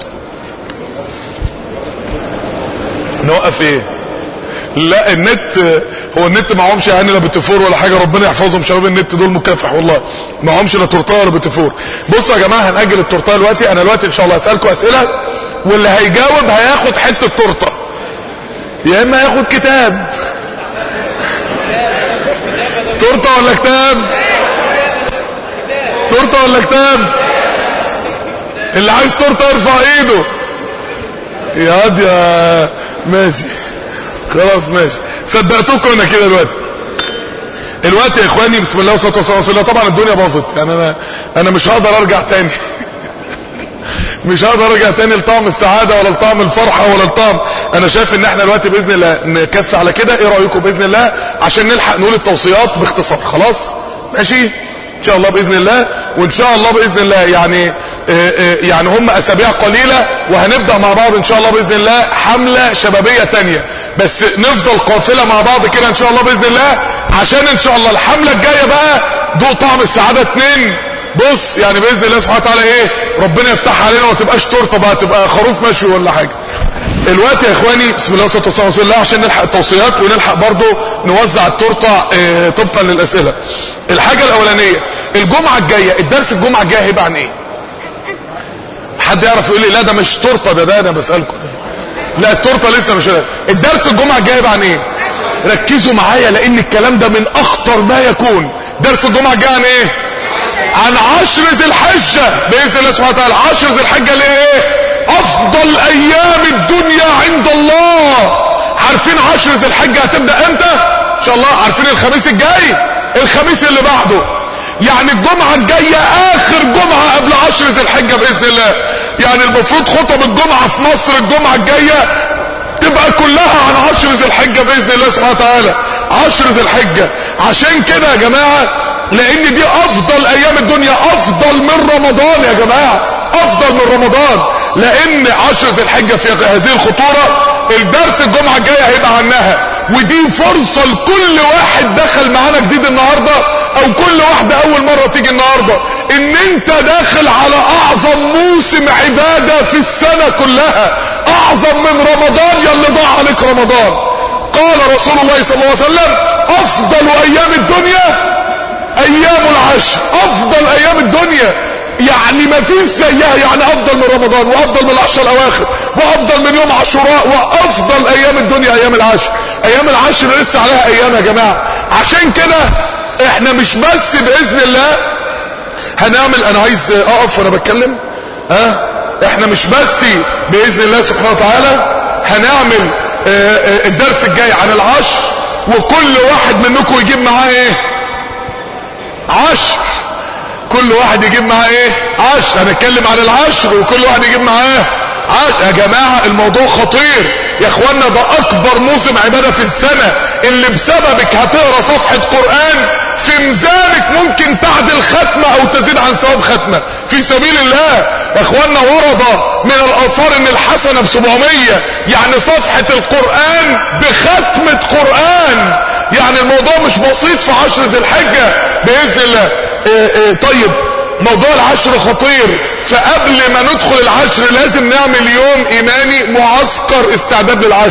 نوقف ايه لا النت هو النت معهمش يعني لا بتفور ولا حاجه ربنا يحفظهم شباب النت دول مكافح والله معهمش لا تورتايه ولا بتفور بصوا يا جماعه هنأجل التورتايه دلوقتي انا دلوقتي ان شاء الله هسالكم اسئله واللي هيجاوب هياخد حته تورته يا اما هياخد كتاب تورته ولا كتاب تورته ولا كتاب اللي عايز تورته يرفع ايده يا واد يا ماشي خلاص ماشي صدقتكم انا كده دلوقتي الوقت يا اخواني بسم الله والصلاه والسلام على رسول الله طبعا الدنيا باظت يعني انا انا مش هقدر ارجع تاني مش هقدر ارجع تاني لطعم السعاده ولا لطعم الفرحه ولا لطعم انا شايف ان احنا دلوقتي باذن الله نكفي على كده ايه رايكم باذن الله عشان نلحق نقول التوصيات باختصار خلاص ماشي ان شاء الله باذن الله وان شاء الله باذن الله يعني اه اه يعني هم اسابيع قليله وهنبدا مع بعض ان شاء الله باذن الله حمله شبابيه تانية بس نفضل قافله مع بعض كده ان شاء الله باذن الله عشان ان شاء الله الحمله الجايه بقى دوق طعم السعاده اتنين بص يعني باذن الله سبحانه وتعالى ايه ربنا يفتحها علينا وما تبقاش تورته بقى تبقى خروف مشوي ولا حاجه الوقت يا اخواني بسم الله والصلاه والسلام على رسول الله عشان نلحق التوصيات ونلحق برضه نوزع التورته اه طبقا للاسئله الحاجه الاولانيه الجمعه الجايه الدرس الجمعه الجايه هيبقى عن ايه حد يعرف يقول لي لا ده مش تورته ده ده انا بسالكم لا التورته لسه مش الدرس الجمعه الجايه هيبقى عن ايه ركزوا معايا لان الكلام ده من اخطر ما يكون درس الجمعه الجايه عن ايه عن عشر ذي الحجه باذن الله سبحانه وتعالى عشر ذي الحجه اللي ايه افضل ايام الدنيا عند الله عارفين عشر ذي الحجه هتبدا امتى ان شاء الله عارفين الخميس الجاي الخميس اللي بعده يعني الجمعة الجاية اخر جمعة قبل عشر ذي الحجة باذن الله يعني المفروض خطب الجمعة في مصر الجمعة الجاية تبقى كلها عن عشر ذي الحجة باذن الله سبحانه وتعالى عشر ذي الحجة عشان كده يا جماعة لان دي افضل ايام الدنيا افضل من رمضان يا جماعة افضل من رمضان لان عشر ذي الحجة في هذه الخطورة الدرس الجمعة الجاية هيبقى عنها ودي فرصة لكل واحد دخل معانا جديد النهاردة او كل واحدة اول مرة تيجي النهاردة ان انت داخل على اعظم موسم عبادة في السنة كلها اعظم من رمضان يلي ضاع عليك رمضان قال رسول الله صلى الله عليه وسلم افضل ايام الدنيا ايام العشر افضل ايام الدنيا يعني ما فيش زيها يعني افضل من رمضان وافضل من العشر الاواخر وافضل من يوم عاشوراء وافضل ايام الدنيا ايام العشر ايام العشر لسه عليها ايام يا جماعه عشان كده احنا مش بس باذن الله هنعمل انا عايز اقف وانا بتكلم ها أه؟ احنا مش بس باذن الله سبحانه وتعالى هنعمل اه اه الدرس الجاي عن العشر وكل واحد منكم يجيب معاه ايه عشر كل واحد يجيب معاه ايه عشر هنتكلم عن العشر وكل واحد يجيب معاه عشر يا جماعة الموضوع خطير يا اخوانا ده اكبر موسم عبادة في السنة اللي بسببك هتقرا صفحة قرآن في ميزانك ممكن تعدل ختمة او تزيد عن ثواب ختمة في سبيل الله يا اخوانا ورد من الاثار ان الحسنة ب 700 يعني صفحة القرآن بختمة قرآن يعني الموضوع مش بسيط في عشر ذي الحجة باذن الله إيه إيه طيب موضوع العشر خطير فقبل ما ندخل العشر لازم نعمل يوم ايماني معسكر استعداد للعشر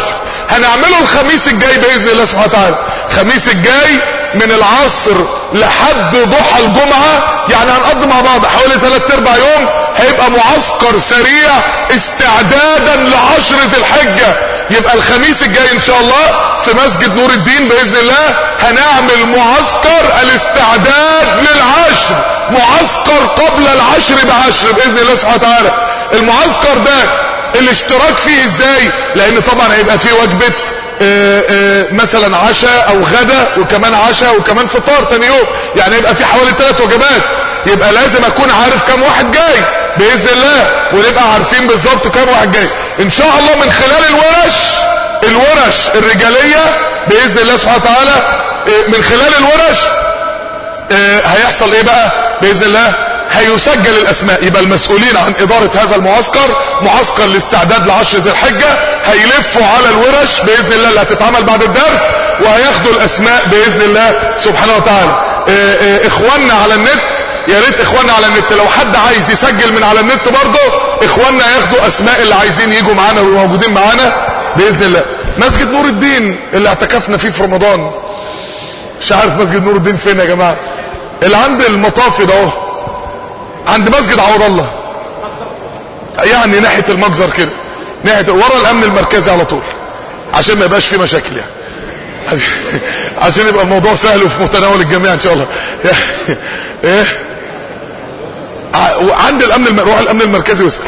هنعمله الخميس الجاي باذن الله سبحانه وتعالى الخميس الجاي من العصر لحد ضحى الجمعة يعني هنقضي مع بعض حوالي ثلاث ارباع يوم هيبقى معسكر سريع استعدادا لعشر ذي الحجة يبقى الخميس الجاي ان شاء الله في مسجد نور الدين باذن الله هنعمل معسكر الاستعداد للعشر معسكر قبل العشر بعشر باذن الله سبحانه وتعالى المعسكر ده الاشتراك فيه ازاي لان طبعا هيبقى فيه وجبة اه اه مثلا عشاء او غدا وكمان عشاء وكمان فطار تاني يوم يعني يبقى في حوالي ثلاث وجبات يبقى لازم اكون عارف كم واحد جاي باذن الله ونبقى عارفين بالظبط كم واحد جاي ان شاء الله من خلال الورش الورش الرجالية باذن الله سبحانه وتعالى اه من خلال الورش هيحصل ايه بقى باذن الله هيسجل الاسماء يبقى المسؤولين عن ادارة هذا المعسكر معسكر الاستعداد لعشر ذي الحجة هيلفوا على الورش باذن الله اللي هتتعمل بعد الدرس وهياخدوا الاسماء باذن الله سبحانه وتعالى اه اه اخواننا على النت يا ريت اخواننا على النت لو حد عايز يسجل من على النت برضه اخواننا ياخدوا اسماء اللي عايزين يجوا معانا وموجودين معانا باذن الله مسجد نور الدين اللي اعتكفنا فيه في رمضان مش عارف مسجد نور الدين فين يا جماعه اللي عند المطافي ده اهو عند مسجد عوض الله يعني ناحيه المجزر كده ناحيه ورا الامن المركزي على طول عشان ما يبقاش فيه مشاكل يعني عشان يبقى الموضوع سهل وفي متناول الجميع ان شاء الله ايه عند الامن الم... روح الامن المركزي واسال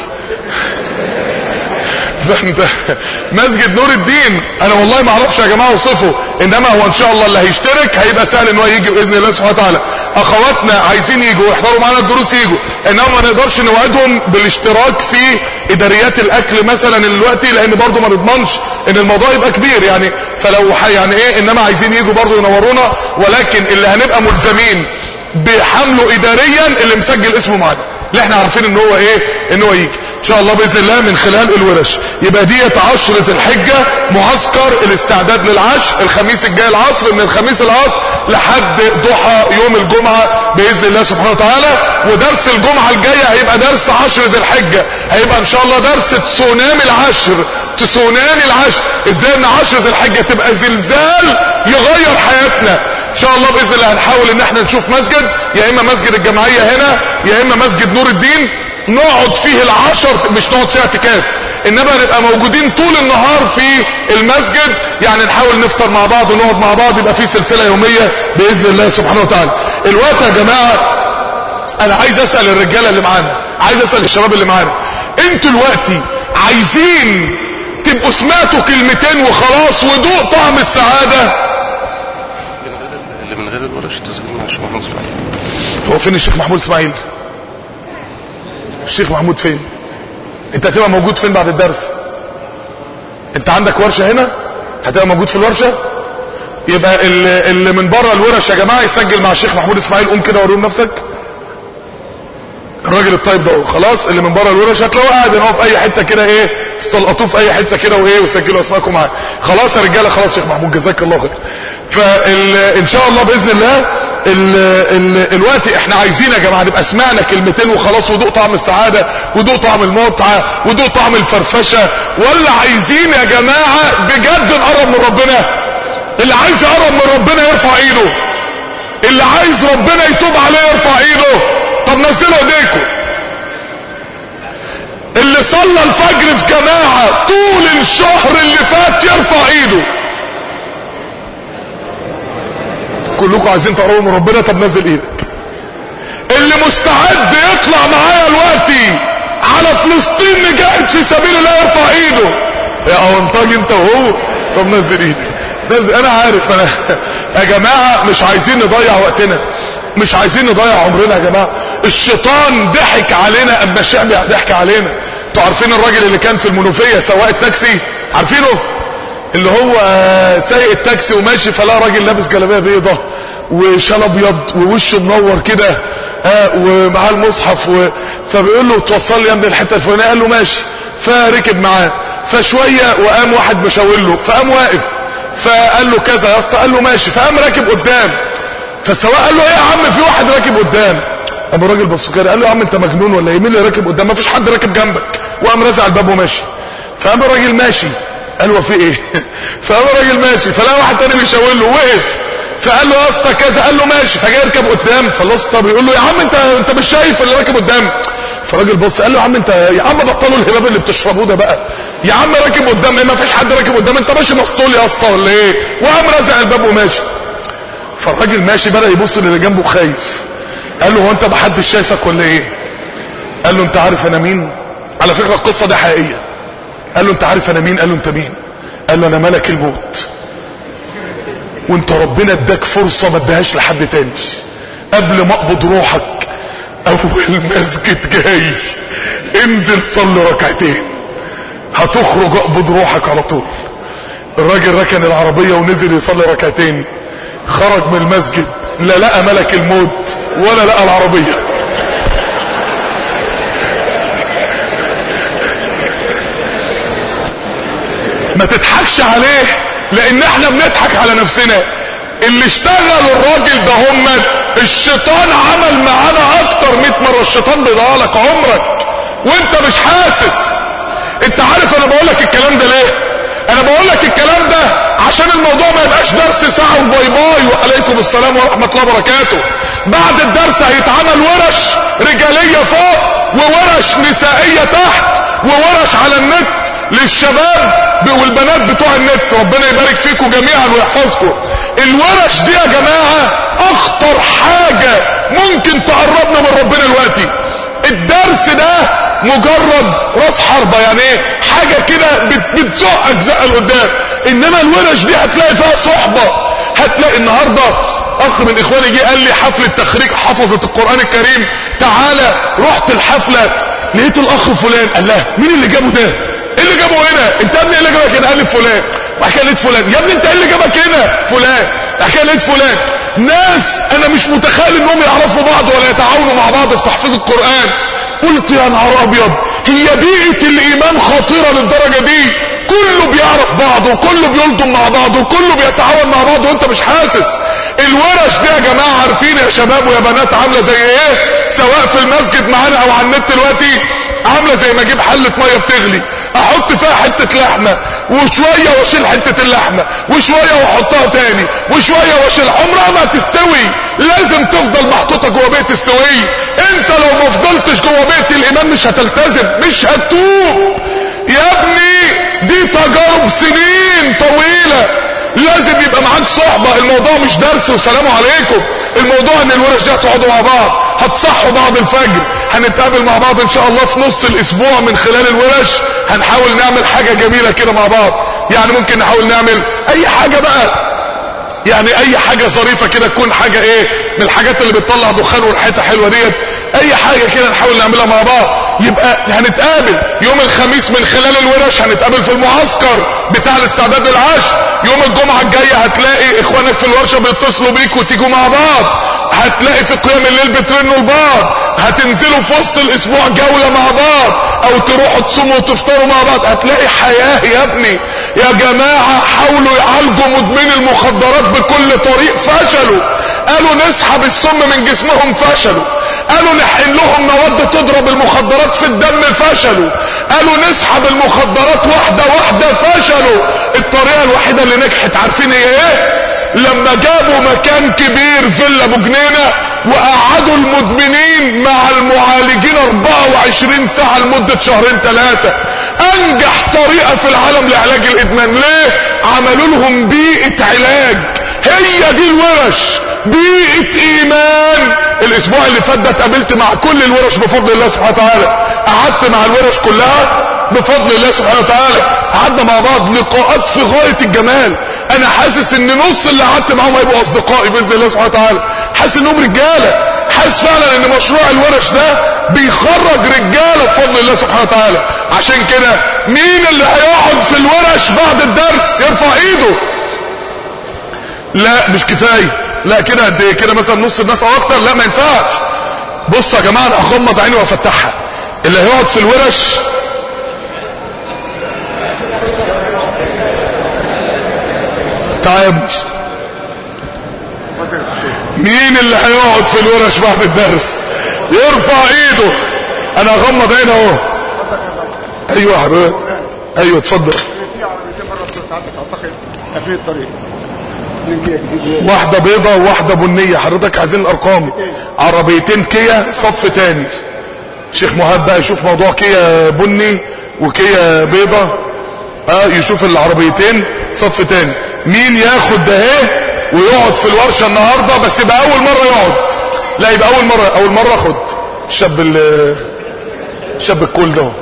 فانت مسجد نور الدين انا والله ما اعرفش يا جماعه اوصفه انما هو ان شاء الله اللي هيشترك هيبقى سهل ان هو يجي باذن الله سبحانه وتعالى اخواتنا عايزين يجوا ويحضروا معانا الدروس يجوا انما ما نقدرش نوعدهم بالاشتراك في اداريات الاكل مثلا دلوقتي لان برضه ما نضمنش ان الموضوع يبقى كبير يعني فلو يعني ايه انما عايزين يجوا برضه ينورونا ولكن اللي هنبقى ملزمين بحمله اداريا اللي مسجل اسمه معانا اللي احنا عارفين ان هو ايه ان هو يجي ان شاء الله باذن الله من خلال الورش يبقى ديت عشر ذي الحجه معسكر الاستعداد للعشر الخميس الجاي العصر من الخميس العصر لحد ضحى يوم الجمعه باذن الله سبحانه وتعالى ودرس الجمعه الجايه هيبقى درس عشر ذي الحجه هيبقى ان شاء الله درس تسونامي العشر تسونامي العشر ازاي ان عشر ذي الحجه تبقى زلزال يغير حياتنا ان شاء الله باذن الله هنحاول ان احنا نشوف مسجد يا اما مسجد الجمعيه هنا يا اما مسجد نور الدين نقعد فيه العشر مش نقعد فيه اعتكاف انما نبقى موجودين طول النهار في المسجد يعني نحاول نفطر مع بعض ونقعد مع بعض يبقى في سلسله يوميه باذن الله سبحانه وتعالى الوقت يا جماعه انا عايز اسال الرجاله اللي معانا عايز اسال الشباب اللي معانا انتوا دلوقتي عايزين تبقوا سمعتوا كلمتين وخلاص وذوق طعم السعاده اللي من غير الورش تسجيل مع الشيخ محمود اسماعيل هو فين الشيخ محمود اسماعيل الشيخ محمود فين انت هتبقى موجود فين بعد الدرس انت عندك ورشة هنا هتبقى موجود في الورشة يبقى اللي, اللي من بره الورش يا جماعة يسجل مع الشيخ محمود اسماعيل قوم كده وريهم نفسك الراجل الطيب ده خلاص اللي من بره الورش هتلاقوه قاعد ان هو في اي حته كده ايه استلقطوه في اي حته كده وايه وسجلوا اسمائكم معاه خلاص يا رجاله خلاص شيخ محمود جزاك الله خير فان شاء الله باذن الله ال ال الوقت احنا عايزين يا جماعه نبقى سمعنا كلمتين وخلاص وذوق طعم السعاده وذوق طعم المتعه وذوق طعم الفرفشه ولا عايزين يا جماعه بجد نقرب من ربنا اللي عايز يقرب من ربنا يرفع ايده اللي عايز ربنا يتوب عليه يرفع ايده طب نزلوا ايديكم اللي صلى الفجر في جماعه طول الشهر اللي فات يرفع ايده كلكم عايزين تقربوا من ربنا طب نزل ايدك اللي مستعد يطلع معايا دلوقتي على فلسطين نجاهد في سبيل الله يرفع ايده يا اونطاج انت وهو طب نزل ايدك نزل انا عارف انا يا جماعه مش عايزين نضيع وقتنا مش عايزين نضيع عمرنا يا جماعه الشيطان ضحك علينا اما الشعب ضحك علينا انتوا عارفين الراجل اللي كان في المنوفيه سواق التاكسي عارفينه اللي هو سايق التاكسي وماشي فلا راجل لابس جلابيه بيضه وشال ابيض ووشه منور كده ها ومعاه المصحف و... فبيقول له توصل لي يا ابني الحته الفلانيه قال له ماشي فركب معاه فشويه وقام واحد مشاور له فقام واقف فقال له كذا يا اسطى قال له ماشي فقام راكب قدام فالسواق قال له ايه يا عم في واحد راكب قدام قام الراجل بص كده قال له يا عم انت مجنون ولا ايه مين اللي راكب قدام ما فيش حد راكب جنبك وقام رازع الباب وماشي فقام الراجل ماشي قال له في ايه فقام الراجل ماشي فلقى واحد تاني بيشاور له وقف فقال له يا اسطى كذا قال له ماشي فجاي يركب قدام فالاسطى بيقول له يا عم انت انت مش شايف اللي راكب قدام فالراجل بص قال له يا عم انت يا عم بطلوا الهباب اللي بتشربوه ده بقى يا عم راكب قدام ايه ما فيش حد راكب قدام انت ماشي مسطول يا اسطى ولا ايه وقام رازع الباب وماشي فالراجل ماشي بدا يبص للي جنبه خايف قال له هو انت محدش شايفك ولا ايه قال له انت عارف انا مين على فكره القصه دي حقيقيه قال له انت عارف انا مين قال له انت مين قال له انا ملك الموت وانت ربنا اداك فرصه ما اداهاش لحد تاني قبل ما اقبض روحك اول مسجد جاي انزل صلي ركعتين هتخرج اقبض روحك على طول الراجل ركن العربيه ونزل يصلي ركعتين خرج من المسجد لا لقى ملك الموت ولا لقى العربيه ما تضحكش عليه لان احنا بنضحك على نفسنا اللي اشتغل الراجل ده همت الشيطان عمل معانا اكتر 100 مرة الشيطان بيضيعلك عمرك وانت مش حاسس انت عارف انا بقول لك الكلام ده ليه انا بقول لك الكلام ده عشان الموضوع ما يبقاش درس ساعة وباي باي وعليكم السلام ورحمة الله وبركاته بعد الدرس هيتعمل ورش رجالية فوق وورش نسائية تحت وورش على النت للشباب والبنات بتوع النت ربنا يبارك فيكم جميعا ويحفظكم الورش دي يا جماعة اخطر حاجة ممكن تقربنا من ربنا دلوقتي الدرس ده مجرد راس حربة يعني ايه حاجة كده بتزق اجزاء لقدام انما الورش دي هتلاقي فيها صحبة هتلاقي النهاردة اخ من اخواني جه قال لي حفلة تخريج حفظة القرآن الكريم تعالى رحت الحفلة لقيت الاخ فلان قال له مين اللي جابه ده ايه اللي جابه هنا انت يا ابني ايه اللي جابك هنا قال لي فلان وبعد كده لقيت فلان يا ابني انت ايه اللي جابك هنا فلان بعد كده لقيت فلان ناس انا مش متخيل انهم يعرفوا بعض ولا يتعاونوا مع بعض في تحفيظ القرآن قلت يا نهار ابيض هي بيئة الايمان خطيرة للدرجة دي كله بيعرف بعض وكله بيلضم مع بعض وكله بيتعاون مع بعض وانت مش حاسس الورش دي يا جماعة عارفين يا شباب ويا بنات عاملة زي ايه سواء في المسجد معانا او على النت دلوقتي عاملة زي ما اجيب حلة مية بتغلي احط فيها حتة لحمة وشوية واشيل حتة اللحمة وشوية واحطها تاني وشوية واشيل عمرها ما تستوي لازم تفضل محطوطة جوه بيت السوية انت لو ما فضلتش جوه بيت الايمان مش هتلتزم مش هتتوب يا ابني دي تجارب سنين طويلة لازم يبقى معاك صحبة الموضوع مش درس وسلام عليكم الموضوع ان الورش دي هتقعدوا مع بعض هتصحوا بعض الفجر هنتقابل مع بعض ان شاء الله في نص الاسبوع من خلال الورش هنحاول نعمل حاجة جميلة كده مع بعض يعني ممكن نحاول نعمل اي حاجة بقى يعني اي حاجة ظريفة كده تكون حاجة ايه من الحاجات اللي بتطلع دخان وريحتها حلوة ديت اي حاجة كده نحاول نعملها مع بعض يبقى هنتقابل يوم الخميس من خلال الورش هنتقابل في المعسكر بتاع الاستعداد للعشر يوم الجمعة الجاية هتلاقي اخوانك في الورشة بيتصلوا بيك وتيجوا مع بعض هتلاقي في قيام الليل بترنوا لبعض هتنزلوا في وسط الاسبوع جولة مع بعض او تروحوا تصوموا وتفطروا مع بعض هتلاقي حياة يا ابني يا جماعة حاولوا يعالجوا مدمن المخدرات بكل طريق فشلوا قالوا نسحب السم من جسمهم فشلوا قالوا نحقن لهم مواد تضرب المخدرات في الدم فشلوا قالوا نسحب المخدرات واحدة واحدة فشلوا الطريقة الوحيدة اللي نجحت عارفين هي ايه لما جابوا مكان كبير فيلا ابو جنينه وقعدوا المدمنين مع المعالجين 24 ساعة لمدة شهرين ثلاثة انجح طريقة في العالم لعلاج الادمان ليه عملوا لهم بيئة علاج هي دي الورش بيئة ايمان الاسبوع اللي فات ده اتقابلت مع كل الورش بفضل الله سبحانه وتعالى قعدت مع الورش كلها بفضل الله سبحانه وتعالى قعدنا مع بعض لقاءات في غاية الجمال انا حاسس ان نص اللي قعدت معاهم هيبقوا اصدقائي باذن الله سبحانه وتعالى حاسس انهم رجاله حاسس فعلا ان مشروع الورش ده بيخرج رجاله بفضل الله سبحانه وتعالى عشان كده مين اللي هيقعد في الورش بعد الدرس يرفع ايده لا مش كفايه لا كده قد ايه كده مثلا نص الناس او اكتر لا ما ينفعش بصوا يا جماعه انا هغمض عيني وافتحها اللي هيقعد في الورش تعال يا ابني مين اللي هيقعد في الورش بعد الدرس يرفع ايده انا هغمض عيني اهو ايوه يا حبيبي ايوه اتفضل ساعتك اعتقد قافلين الطريق اتنين كيا جديد واحدة بيضة وواحدة بنية حضرتك عايزين الارقام عربيتين كيا صف تاني شيخ مهاب بقى يشوف موضوع كيا بني وكيا بيضة اه يشوف العربيتين صف تاني مين ياخد ده اهي ويقعد في الورشة النهاردة بس يبقى اول مرة يقعد لا يبقى اول مرة اول مرة خد الشاب ال الشاب الكول ده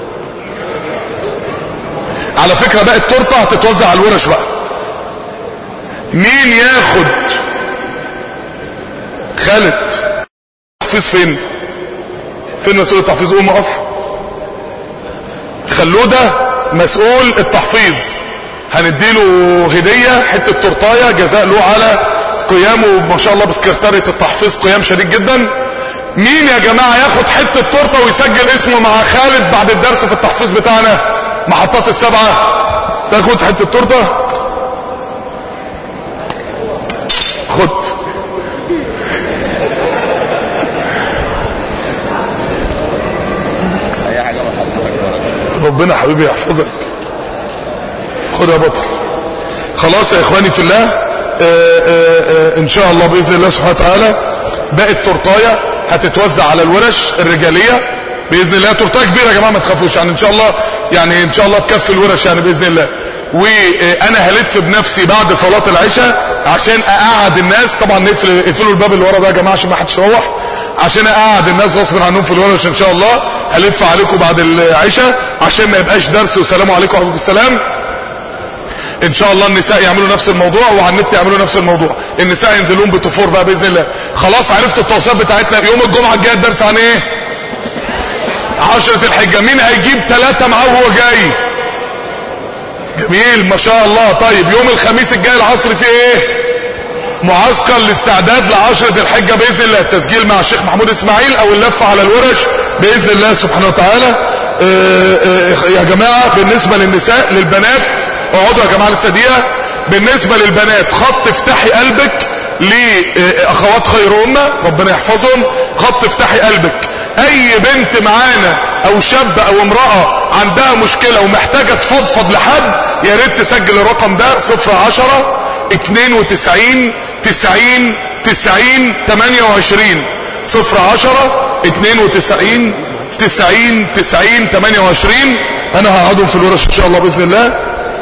على فكرة بقى التورتة هتتوزع على الورش بقى مين ياخد خالد تحفيظ فين فين مسؤول التحفيظ قوم اقف خلوده مسؤول التحفيظ هنديله هدية حتة تورتاية جزاء له على قيامه ما شاء الله بسكرتارية التحفيظ قيام شديد جدا مين يا جماعة ياخد حتة تورتة ويسجل اسمه مع خالد بعد الدرس في التحفيظ بتاعنا محطات السبعة تاخد حتة تورتة خد ربنا حبيبي يحفظك خد يا بطل خلاص يا اخواني في الله آآ آآ ان شاء الله باذن الله سبحانه وتعالى باقي التورتايه هتتوزع على الورش الرجاليه باذن الله تورتايه كبيره يا جماعه ما تخافوش يعني ان شاء الله يعني ان شاء الله تكفي الورش يعني باذن الله وانا هلف بنفسي بعد صلاه العشاء عشان اقعد الناس طبعا نقفل اقفلوا الباب اللي ورا ده يا جماعه عشان ما حدش يروح عشان اقعد الناس غصب عنهم في الورش ان شاء الله هلف عليكم بعد العشاء عشان ما يبقاش درس والسلام عليكم وعليكم السلام ان شاء الله النساء يعملوا نفس الموضوع وعلى النت يعملوا نفس الموضوع النساء ينزلون بتفور بقى باذن الله خلاص عرفتوا التوصيات بتاعتنا يوم الجمعه الجايه الدرس عن ايه عشرة الحجه مين هيجيب ثلاثه معاه وهو جاي جميل ما شاء الله طيب يوم الخميس الجاي العصر في ايه معسكر الاستعداد لعشر ذي الحجه باذن الله التسجيل مع الشيخ محمود اسماعيل او اللفه على الورش باذن الله سبحانه وتعالى آآ آآ يا جماعه بالنسبه للنساء للبنات اقعدوا يا جماعه لسه دقيقه بالنسبه للبنات خط افتحي قلبك لاخوات خير امه ربنا يحفظهم خط افتحي قلبك اي بنت معانا او شاب او امراه عندها مشكله ومحتاجه تفضفض لحد يا ريت تسجل الرقم ده 010 92 90 90 28 010 92 90 90 28 انا هقعدهم في الورش ان شاء الله باذن الله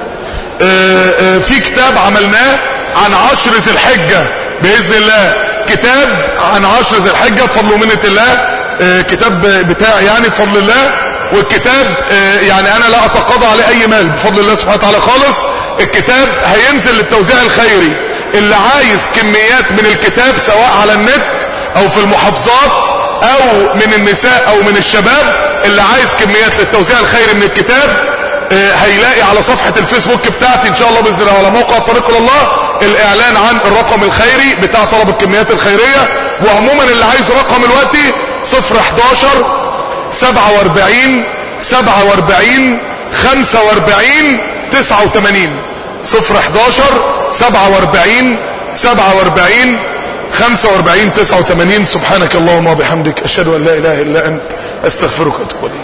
آآ آآ في كتاب عملناه عن عشر ذي الحجة بإذن الله كتاب عن عشر ذي الحجة بفضل ومنة الله كتاب بتاع يعني بفضل الله والكتاب يعني انا لا اتقاضى عليه اي مال بفضل الله سبحانه وتعالى خالص الكتاب هينزل للتوزيع الخيري اللي عايز كميات من الكتاب سواء على النت او في المحافظات او من النساء او من الشباب اللي عايز كميات للتوزيع الخيري من الكتاب هيلاقي على صفحة الفيسبوك بتاعتي ان شاء الله باذن الله على موقع طريق الله الاعلان عن الرقم الخيري بتاع طلب الكميات الخيرية وعموما اللي عايز رقم الوقتي 011 47 47 45 89 011 47 47 45 89 سبحانك اللهم وبحمدك اشهد ان لا اله الا انت استغفرك واتوب اليك